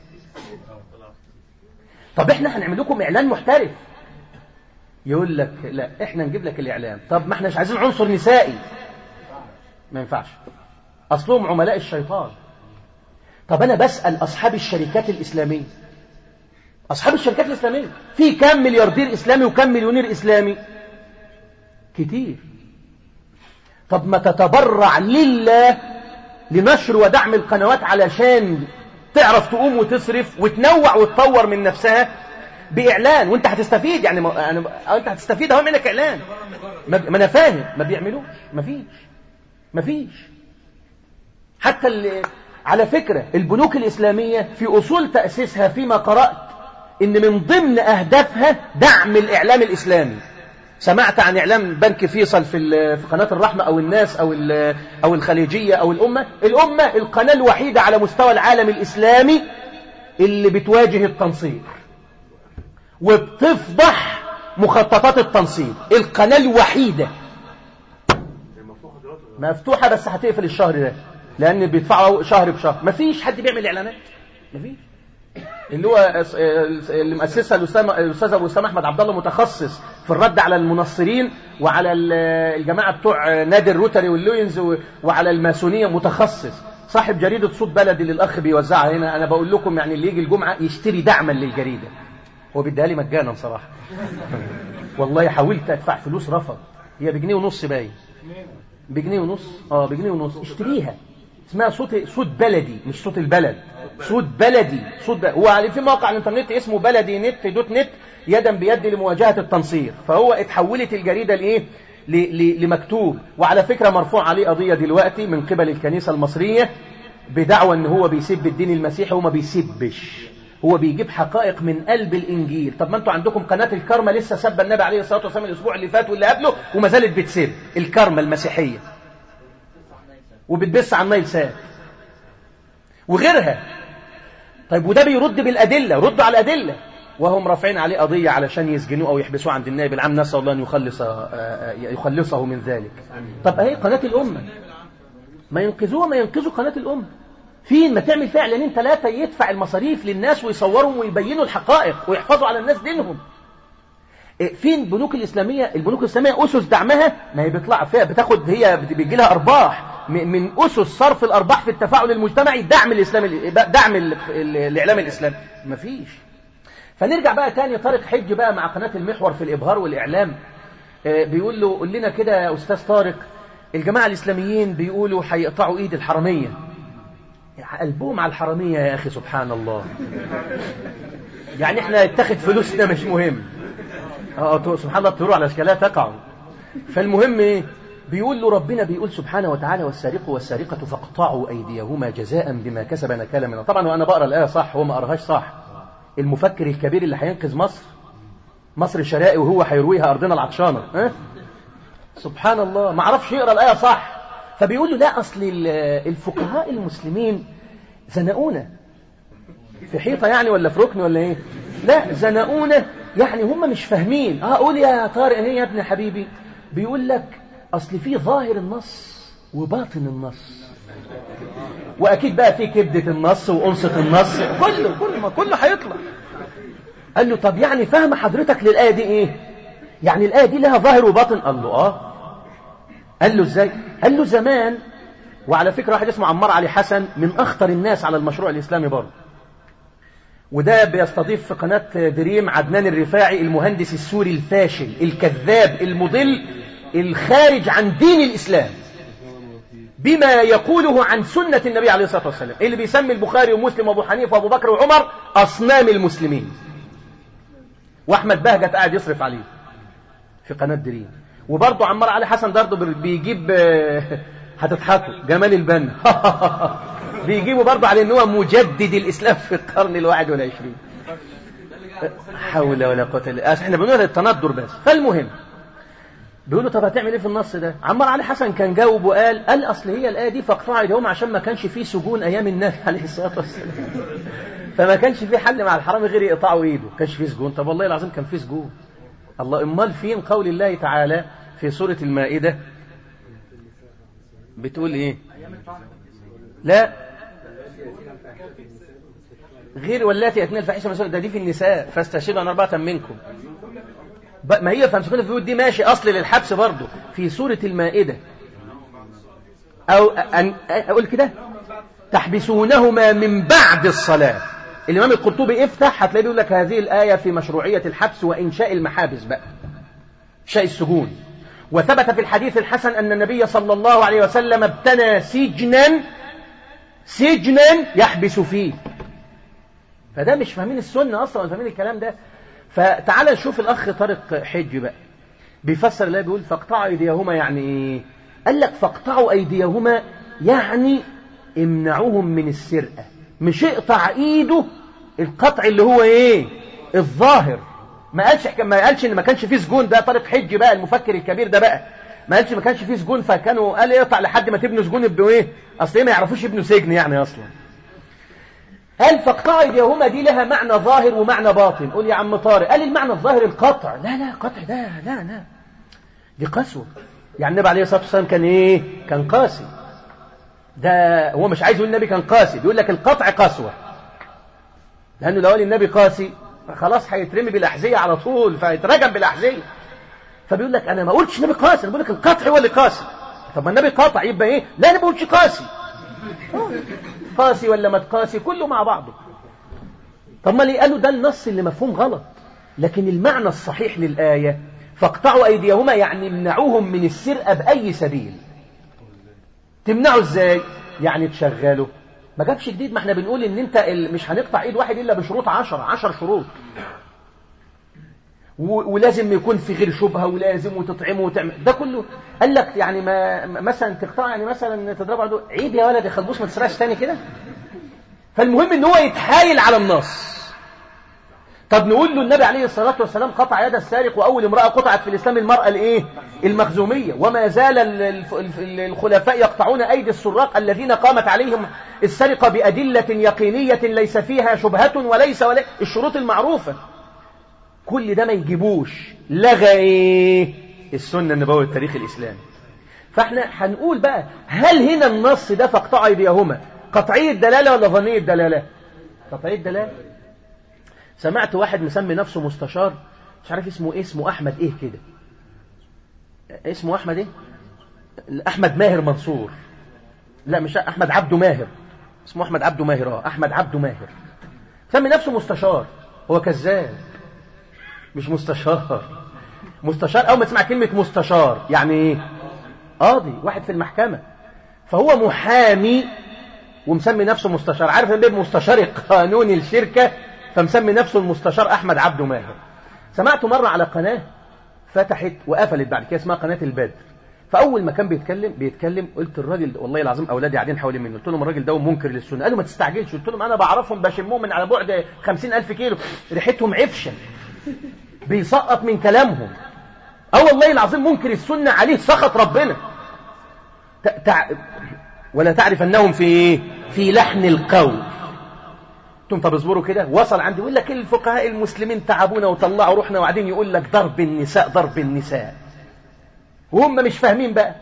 طب احنا هنعمل لكم إعلان محترف يقول لك لا احنا نجيب لك الإعلان طب ما احنا مش عايزين عنصر نسائي ما ينفعش أصلهم عملاء الشيطان طب أنا بسأل أصحاب الشركات الإسلامية أصحاب الشركات الإسلامية في كم ملياردير إسلامي وكم مليونير إسلامي كتير طب ما تتبرع لله لنشر ودعم القنوات علشان تعرف تقوم وتصرف وتنوع وتطور من نفسها بإعلان وانت هتستفيد يعني ما أنا انت هتستفيد اهو منك إعلان ما أنا فاهم ما بيعملوش ما فيش ما فيش حتى اللي على فكرة البنوك الإسلامية في أصول تأسيسها فيما قرأت إن من ضمن أهدافها دعم الإعلام الإسلامي سمعت عن إعلام بنك فيصل في في قناة الرحمة أو الناس أو أو الخليجية أو الأمة الأمة القناة الوحيدة على مستوى العالم الإسلامي اللي بتواجه التنصير وبتفضح مخططات التنصير القناة الوحيدة مفتوحة بس هتقفل الشهر ده لان بيدفعوا شهر بشهر مفيش حد بيعمل اعلانات مفيش اللي هو اللي مؤسسها الاستاذ ابو اسامه احمد عبد الله متخصص في الرد على المنصرين وعلى الجماعه بتوع نادي الروتري واللوينز وعلى الماسونيه متخصص صاحب جريده صوت بلدي اللي الاخ بيوزعها هنا انا بقول لكم يعني اللي يجي الجمعه يشتري دعما للجريده هو بيديها لي مجانا صراحه والله حاولت ادفع فلوس رفض هي بجنيه ونص باين بجنيه ونص اه بجنيه ونص اشتريها اسمها صوت صوت بلدي مش صوت البلد صوت بلدي صوت بلدي. هو في موقع على الانترنت اسمه بلدي نت دوت نت يدا بيد لمواجهه التنصير فهو اتحولت الجريده لايه لمكتوب وعلى فكره مرفوع عليه قضيه دلوقتي من قبل الكنيسه المصريه بدعوى ان هو بيسب الدين المسيحي وما بيسبش هو بيجيب حقائق من قلب الانجيل طب ما انتوا عندكم قناه الكرمه لسه سب النبي عليه الصلاه والسلام الاسبوع اللي فات واللي قبله وما زالت بتسب الكرمه المسيحيه وبتبث عن نايل سات وغيرها طيب وده بيرد بالأدلة رد على الأدلة وهم رافعين عليه قضية علشان يسجنوه أو يحبسوه عند النائب العام نسأل الله أن يخلص يخلصه من ذلك طب أهي قناة الأمة ما ينقذوها ما ينقذوا قناة الأمة فين ما تعمل فيها اعلانين ثلاثة يدفع المصاريف للناس ويصورهم ويبينوا الحقائق ويحفظوا على الناس دينهم فين البنوك الإسلامية البنوك الإسلامية أسس دعمها ما هي بيطلع فيها بتاخد هي بيجي لها أرباح من أسس صرف الأرباح في التفاعل المجتمعي دعم الإسلام دعم الإعلام الإسلامي مفيش فنرجع بقى تاني طارق حج بقى مع قناة المحور في الإبهار والإعلام بيقول له قول لنا كده يا أستاذ طارق الجماعة الإسلاميين بيقولوا هيقطعوا إيد الحرمية قلبهم على الحرمية يا أخي سبحان الله يعني احنا اتخذ فلوسنا مش مهم اه سبحان الله الطيور على اشكالها تقع فالمهم ايه بيقول له ربنا بيقول سبحانه وتعالى والسارق والسارقة فاقطعوا أيديهما جزاء بما كسب نكالا من طبعا وأنا بقرأ الآية صح هو ما قراهاش صح المفكر الكبير اللي هينقذ مصر مصر الشرائي وهو هيرويها أرضنا العطشانة ها؟ سبحان الله ما عرفش يقرأ الآية صح فبيقول له لا أصل الفقهاء المسلمين زنقونا في حيطة يعني ولا في ركن ولا ايه لا زنقونا يعني هم مش فاهمين اه قول يا طارق ايه يا ابن حبيبي بيقول لك اصل في ظاهر النص وباطن النص واكيد بقى في كبدة النص وانصة النص كله كله كله هيطلع قال له طب يعني فهم حضرتك للآية دي ايه يعني الآية دي لها ظاهر وباطن قال له اه قال له ازاي قال له زمان وعلى فكرة واحد اسمه عمار علي حسن من اخطر الناس على المشروع الاسلامي برضه وده بيستضيف في قناة دريم عدنان الرفاعي المهندس السوري الفاشل الكذاب المضل الخارج عن دين الإسلام بما يقوله عن سنة النبي عليه الصلاة والسلام اللي بيسمي البخاري ومسلم وابو حنيفة وابو بكر وعمر أصنام المسلمين وأحمد بهجت قاعد يصرف عليه في قناة دريم وبرضه عمار علي حسن برضه بيجيب هتضحكوا جمال البنا بيجيبوا برضه على ان هو مجدد الاسلام في القرن الواحد والعشرين حول ولا قوه الا بالله احنا بنقول التندر بس فالمهم بيقولوا طب هتعمل ايه في النص ده عمار علي حسن كان جاوب وقال قال اصل هي الايه دي فاقطعوا ايديهم عشان ما كانش فيه سجون ايام النبي عليه الصلاه والسلام فما كانش في حل مع الحرام غير يقطعوا ايده ما كانش فيه سجون طب والله العظيم كان فيه سجون الله امال فين قول الله تعالى في سوره المائده بتقول ايه لا غير واللاتي ياتين الفاحشه مثلا ده دي في النساء فاستشهدوا ان اربعه منكم ما هي فامسكون في البيوت دي ماشي اصل للحبس برضه في سوره المائده او أن اقول كده تحبسونهما من بعد الصلاه الامام القرطبي افتح هتلاقيه بيقول لك هذه الايه في مشروعيه الحبس وانشاء المحابس بقى شاء السجون وثبت في الحديث الحسن أن النبي صلى الله عليه وسلم ابتنى سجنا سجنا يحبس فيه فده مش فاهمين السنة أصلا ولا فاهمين الكلام ده فتعال نشوف الأخ طارق حج بقى بيفسر الله بيقول فاقطعوا أيديهما يعني إيه قال لك فاقطعوا أيديهما يعني امنعوهم من السرقة مش اقطع إيده القطع اللي هو إيه الظاهر ما قالش ما قالش ان ما كانش فيه سجون ده طارق حج بقى المفكر الكبير ده بقى ما قالش ما كانش فيه سجون فكانوا قال يقطع لحد ما تبنوا سجون يبقوا ايه اصل ايه ما يعرفوش يبنوا سجن يعني اصلا قال فاقطعوا ايديهما دي لها معنى ظاهر ومعنى باطن قول يا عم طارق قال المعنى الظاهر القطع لا لا قطع ده لا لا دي قسوه يعني النبي عليه الصلاه والسلام كان ايه كان قاسي ده هو مش عايز يقول النبي كان قاسي بيقول لك القطع قسوه لانه لو قال النبي قاسي خلاص هيترمي بالاحذيه على طول فهيترجم بالاحذيه فبيقول لك انا ما قلتش النبي قاسي انا بقول لك القطع هو اللي قاسي طب ما النبي قاطع يبقى ايه لا انا ما بقولش قاسي قاسي ولا ما تقاسي كله مع بعضه طب ما ليه قالوا ده النص اللي مفهوم غلط لكن المعنى الصحيح للآية فاقطعوا أيديهما يعني امنعوهم من السرقة بأي سبيل تمنعوا ازاي يعني تشغلوا ما جابش جديد ما احنا بنقول ان انت مش هنقطع ايد واحد الا بشروط عشر عشر شروط ولازم يكون في غير شبهه ولازم وتطعمه وتعمل ده كله قال لك يعني ما مثلا تقطع يعني مثلا تضربه عنده عيب يا ولد يا خلبوس ما تسرقش تاني كده فالمهم ان هو يتحايل على النص طب نقول له النبي عليه الصلاة والسلام قطع يد السارق وأول امرأة قطعت في الإسلام المرأة الإيه؟ المخزومية وما زال الخلفاء يقطعون أيدي السراق الذين قامت عليهم السرقة بأدلة يقينية ليس فيها شبهة وليس ولا الشروط المعروفة كل ده ما يجيبوش لغى إيه؟ السنة النبوية التاريخ الإسلامي فاحنا هنقول بقى هل هنا النص ده فاقطع ايديهما قطعية دلالة ولا ظنية دلالة قطعية دلالة سمعت واحد مسمي نفسه مستشار مش عارف اسمه ايه اسمه احمد ايه كده اسمه احمد ايه احمد ماهر منصور لا مش احمد عبده ماهر اسمه احمد عبده ماهر اه احمد عبده ماهر سمي نفسه مستشار هو كذاب مش مستشار مستشار اول ما تسمع كلمة مستشار يعني ايه قاضي واحد في المحكمة فهو محامي ومسمي نفسه مستشار عارف ان بيبقى مستشار قانوني الشركة فمسمي نفسه المستشار احمد عبده ماهر سمعته مرة على قناة فتحت وقفلت بعد كده اسمها قناة البدر فاول ما كان بيتكلم بيتكلم قلت الراجل والله العظيم اولادي قاعدين حوالين منه قلت لهم الراجل ده منكر للسنه قالوا ما تستعجلش قلت لهم انا بعرفهم بشمهم من على بعد 50000 كيلو ريحتهم عفشه بيسقط من كلامهم اه والله العظيم منكر السنه عليه سخط ربنا تع... ولا تعرف انهم في في لحن القول انتم طب اصبروا كده وصل عندي يقول لك الفقهاء المسلمين تعبونا وطلعوا روحنا وبعدين يقول لك ضرب النساء ضرب النساء وهم مش فاهمين بقى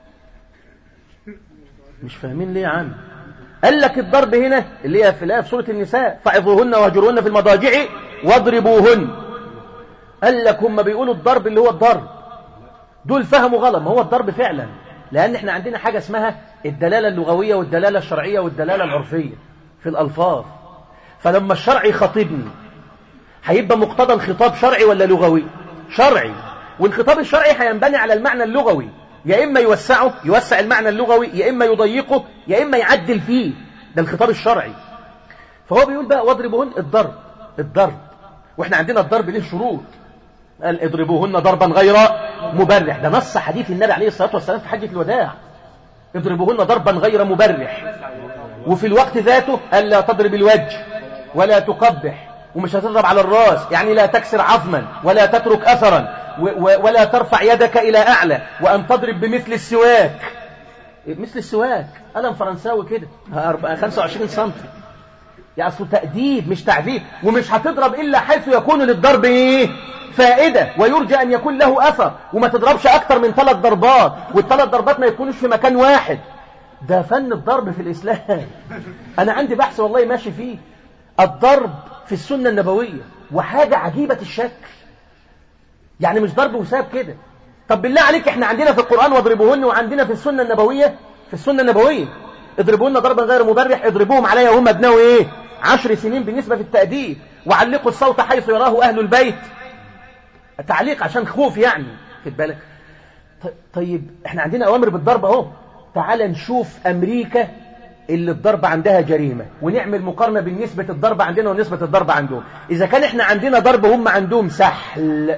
مش فاهمين ليه يا عم قال لك الضرب هنا اللي هي في الايه في سوره النساء فعظوهن واهجروهن في المضاجع واضربوهن قال لك هم بيقولوا الضرب اللي هو الضرب دول فهموا غلط ما هو الضرب فعلا لان احنا عندنا حاجه اسمها الدلاله اللغويه والدلاله الشرعيه والدلاله العرفيه في الالفاظ فلما الشرع يخاطبني هيبقى مقتضى الخطاب شرعي ولا لغوي شرعي والخطاب الشرعي هينبني على المعنى اللغوي يا إما يوسعه يوسع المعنى اللغوي يا إما يضيقه يا إما يعدل فيه ده الخطاب الشرعي فهو بيقول بقى واضربوهن الضرب الضرب واحنا عندنا الضرب ليه شروط قال اضربوهن ضربا غير مبرح ده نص حديث النبي عليه الصلاة والسلام في حجة الوداع اضربوهن ضربا غير مبرح وفي الوقت ذاته قال لا تضرب الوجه ولا تقبح ومش هتضرب على الراس يعني لا تكسر عظما ولا تترك أثرا ولا ترفع يدك إلى أعلى وأن تضرب بمثل السواك مثل السواك قلم فرنساوي كده 25 سم يعني أصله تأديب مش تعذيب ومش هتضرب إلا حيث يكون للضرب إيه فائدة ويرجى أن يكون له أثر وما تضربش أكتر من ثلاث ضربات والثلاث ضربات ما يكونوش في مكان واحد ده فن الضرب في الإسلام أنا عندي بحث والله ماشي فيه الضرب في السنة النبوية وحاجة عجيبة الشكل يعني مش ضرب وساب كده طب بالله عليك احنا عندنا في القرآن واضربوهن وعندنا في السنة النبوية في السنة النبوية اضربوهن ضربا غير مبرح اضربوهم عليها وهم ابنوا ايه عشر سنين بالنسبة في التأديب وعلقوا الصوت حيث يراه أهل البيت تعليق عشان خوف يعني خد بالك طيب احنا عندنا أوامر بالضرب اهو تعال نشوف أمريكا اللي الضرب عندها جريمة ونعمل مقارنة بالنسبة الضرب عندنا ونسبة الضرب عندهم إذا كان احنا عندنا ضرب هم عندهم سحل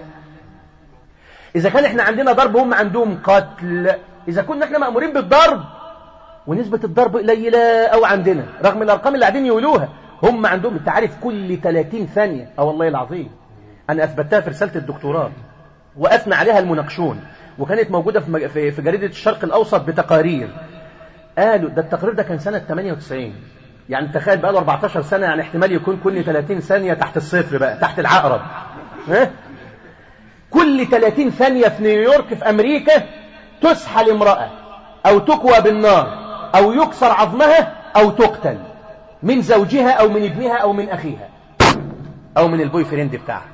إذا كان احنا عندنا ضرب هم عندهم قتل إذا كنا احنا مأمورين بالضرب ونسبة الضرب قليلة أو عندنا رغم الأرقام اللي قاعدين يقولوها هم عندهم انت عارف كل 30 ثانية اه والله العظيم أنا أثبتها في رسالة الدكتوراه وأثنى عليها المناقشون وكانت موجودة في في جريدة الشرق الأوسط بتقارير قالوا ده التقرير ده كان سنة 98 يعني تخيل بقى له 14 سنة يعني احتمال يكون كل 30 ثانية تحت الصفر بقى تحت العقرب ها كل 30 ثانية في نيويورك في أمريكا تسحل امرأة أو تكوى بالنار أو يكسر عظمها أو تقتل من زوجها أو من ابنها أو من أخيها أو من البوي فريند بتاعها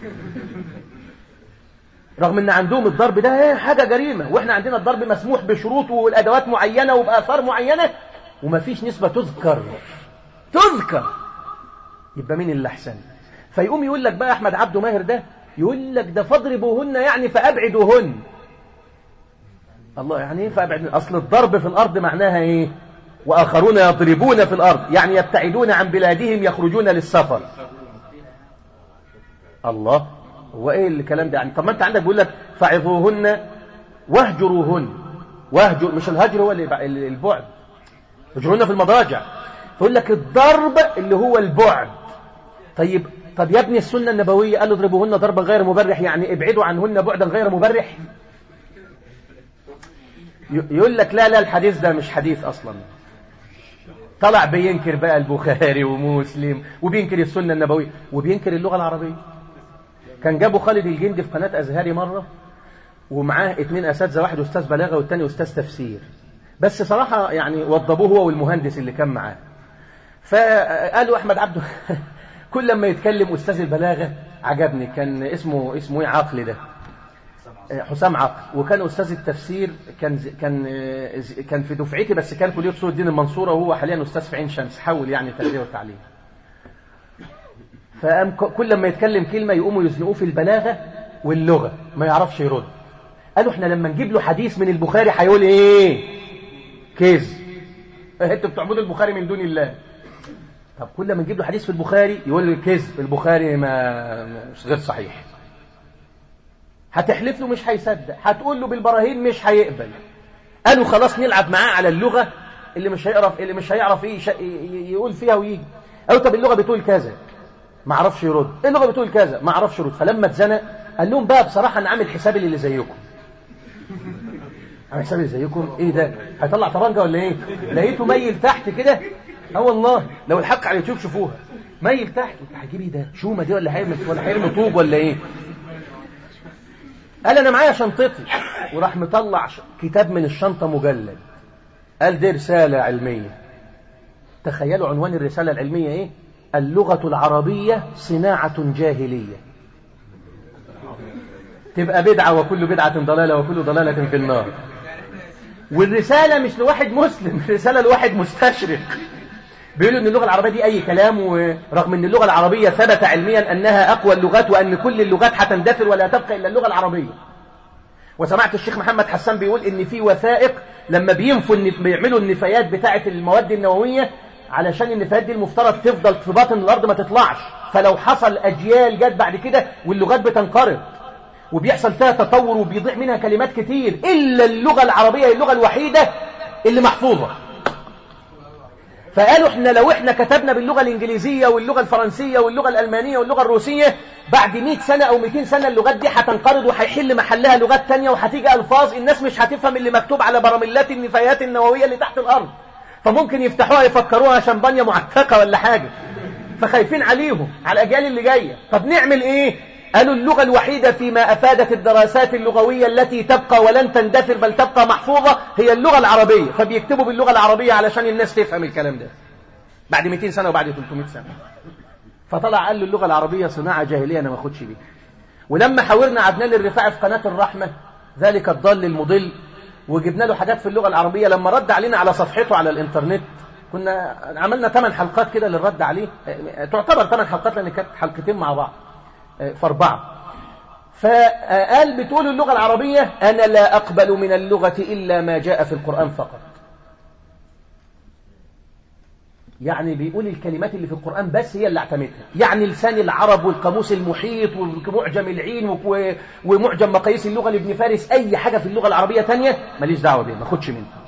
رغم ان عندهم الضرب ده حاجة جريمة واحنا عندنا الضرب مسموح بشروط والادوات معينة وبآثار معينة ومفيش نسبة تذكر تذكر يبقى مين اللي احسن فيقوم يقول لك بقى احمد عبده ماهر ده يقول لك ده فاضربوهن يعني فابعدوهن الله يعني ايه فابعد اصل الضرب في الارض معناها ايه واخرون يضربون في الارض يعني يبتعدون عن بلادهم يخرجون للسفر الله هو ايه الكلام ده يعني طب ما انت عندك بيقول لك فعظوهن واهجروهن واهجر مش الهجر هو اللي البعد اهجروهن في المضاجع يقول لك الضرب اللي هو البعد طيب طب يا ابني السنة النبوية قال اضربوهن ضربا غير مبرح يعني ابعدوا عنهن بعدا غير مبرح يقول لك لا لا الحديث ده مش حديث أصلا طلع بينكر بقى البخاري ومسلم وبينكر السنة النبوية وبينكر اللغة العربية كان جابوا خالد الجندي في قناة أزهري مرة ومعاه اتنين أساتذة واحد أستاذ بلاغة والتاني أستاذ تفسير بس صراحة يعني وضبوه هو والمهندس اللي كان معاه فقالوا أحمد عبده كل لما يتكلم أستاذ البلاغة عجبني كان اسمه اسمه ايه عقل ده حسام عقل وكان أستاذ التفسير كان كان كان في دفعتي بس كان كلية أصول الدين المنصورة وهو حاليا أستاذ في عين شمس حول يعني التربية والتعليم فقام كل لما يتكلم كلمة يقوموا يزنقوه في البلاغة واللغة ما يعرفش يرد قالوا احنا لما نجيب له حديث من البخاري هيقول ايه كذب انتوا بتعبدوا البخاري من دون الله طب كل ما نجيب له حديث في البخاري يقول له كذب البخاري ما مش غير صحيح هتحلف له مش هيصدق هتقول له بالبراهين مش هيقبل قالوا خلاص نلعب معاه على اللغة اللي مش هيعرف اللي مش هيعرف ايه يقول فيها ويجي قالوا طب اللغة بتقول كذا ما عرفش يرد ايه اللغة بتقول كذا ما عرفش يرد فلما اتزنق قال لهم بقى بصراحة انا عامل حسابي اللي زيكم عامل حسابي زيكم ايه ده هيطلع طبنجة ولا ايه لقيته ميل تحت كده اه والله لو الحق على اليوتيوب شوفوها ميل تحت انت هتجيب ايه ده شومه دي ولا هيرمي ولا هيرمي طوب ولا ايه قال انا معايا شنطتي وراح مطلع كتاب من الشنطه مجلد قال دي رساله علميه تخيلوا عنوان الرساله العلميه ايه اللغه العربيه صناعه جاهليه تبقى بدعه وكل بدعه ضلاله وكل ضلاله في النار والرساله مش لواحد مسلم رساله لواحد مستشرق بيقولوا ان اللغه العربيه دي اي كلام ورغم ان اللغه العربيه ثبت علميا انها اقوى اللغات وان كل اللغات هتندثر ولا تبقى الا اللغه العربيه وسمعت الشيخ محمد حسان بيقول ان في وثائق لما بينفوا بيعملوا النفايات بتاعه المواد النوويه علشان النفايات دي المفترض تفضل في باطن الارض ما تطلعش فلو حصل اجيال جت بعد كده واللغات بتنقرض وبيحصل فيها تطور وبيضيع منها كلمات كتير الا اللغه العربيه هي اللغه الوحيده اللي محفوظه فقالوا احنا لو احنا كتبنا باللغة الانجليزية واللغة الفرنسية واللغة الالمانية واللغة الروسية بعد 100 سنة او 200 سنة اللغات دي هتنقرض وهيحل محلها لغات تانية وهتيجي الفاظ الناس مش هتفهم اللي مكتوب على براميلات النفايات النووية اللي تحت الارض فممكن يفتحوها يفكروها شمبانيا معتقة ولا حاجة فخايفين عليهم على الاجيال اللي جاية طب نعمل ايه قالوا اللغة الوحيدة فيما أفادت الدراسات اللغوية التي تبقى ولن تندثر بل تبقى محفوظة هي اللغة العربية فبيكتبوا باللغة العربية علشان الناس تفهم الكلام ده بعد 200 سنة وبعد 300 سنة فطلع قال له اللغة العربية صناعة جاهلية أنا ما أخدش بيها ولما حاورنا عدنان الرفاعي في قناة الرحمة ذلك الضال المضل وجبنا له حاجات في اللغة العربية لما رد علينا على صفحته على الإنترنت كنا عملنا ثمان حلقات كده للرد عليه تعتبر ثمان حلقات لأن كانت حلقتين مع بعض في أربعة فقال بتقول اللغة العربية أنا لا أقبل من اللغة إلا ما جاء في القرآن فقط يعني بيقول الكلمات اللي في القرآن بس هي اللي اعتمدها يعني لسان العرب والقاموس المحيط ومعجم العين ومعجم مقاييس اللغة لابن فارس أي حاجة في اللغة العربية تانية ماليش دعوة بيها ما خدش منها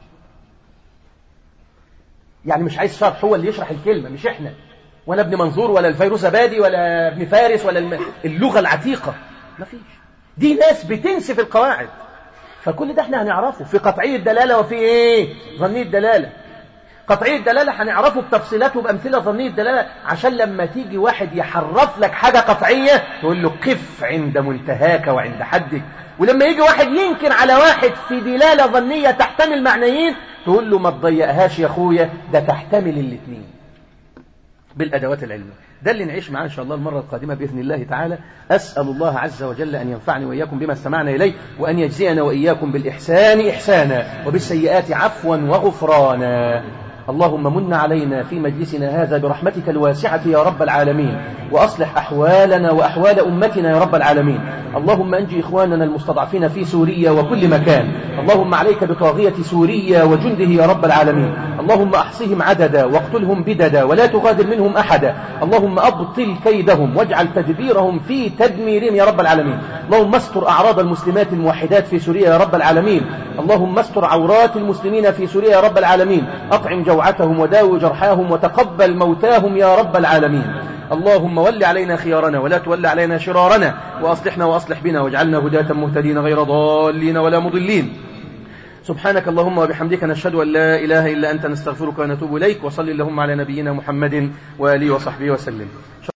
يعني مش عايز شرح هو اللي يشرح الكلمة مش احنا ولا ابن منظور ولا الفيروزبادي ولا ابن فارس ولا الم... اللغة العتيقة ما فيش دي ناس بتنسف القواعد فكل ده احنا هنعرفه في قطعية دلالة وفي ايه ظنية دلالة قطعية دلالة هنعرفه بتفصيلاته بأمثلة ظنية دلالة عشان لما تيجي واحد يحرف لك حاجة قطعية تقول له قف عند منتهاك وعند حدك ولما يجي واحد ينكر على واحد في دلالة ظنية تحتمل معنيين تقول له ما تضيقهاش يا اخويا ده تحتمل الاثنين بالأدوات العلمية ده اللي نعيش معاه إن شاء الله المرة القادمة بإذن الله تعالى أسأل الله عز وجل أن ينفعني وإياكم بما استمعنا إليه وأن يجزينا وإياكم بالإحسان إحسانا وبالسيئات عفوا وغفرانا اللهم من علينا في مجلسنا هذا برحمتك الواسعة يا رب العالمين وأصلح أحوالنا وأحوال أمتنا يا رب العالمين اللهم أنجي إخواننا المستضعفين في سوريا وكل مكان اللهم عليك بطاغية سوريا وجنده يا رب العالمين اللهم أحصهم عددا واقتلهم بددا ولا تغادر منهم أحدا اللهم أبطل كيدهم واجعل تدبيرهم في تدميرهم يا رب العالمين اللهم استر أعراض المسلمات الموحدات في سوريا يا رب العالمين اللهم استر عورات المسلمين في سوريا يا رب العالمين أطعم جوعتهم وداوي جرحاهم وتقبل موتاهم يا رب العالمين اللهم ول علينا خيارنا ولا تول علينا شرارنا وأصلحنا وأصلح بنا واجعلنا هداة مهتدين غير ضالين ولا مضلين سبحانك اللهم وبحمدك نشهد أن لا إله إلا أنت نستغفرك ونتوب إليك وصل اللهم على نبينا محمد وآله وصحبه وسلم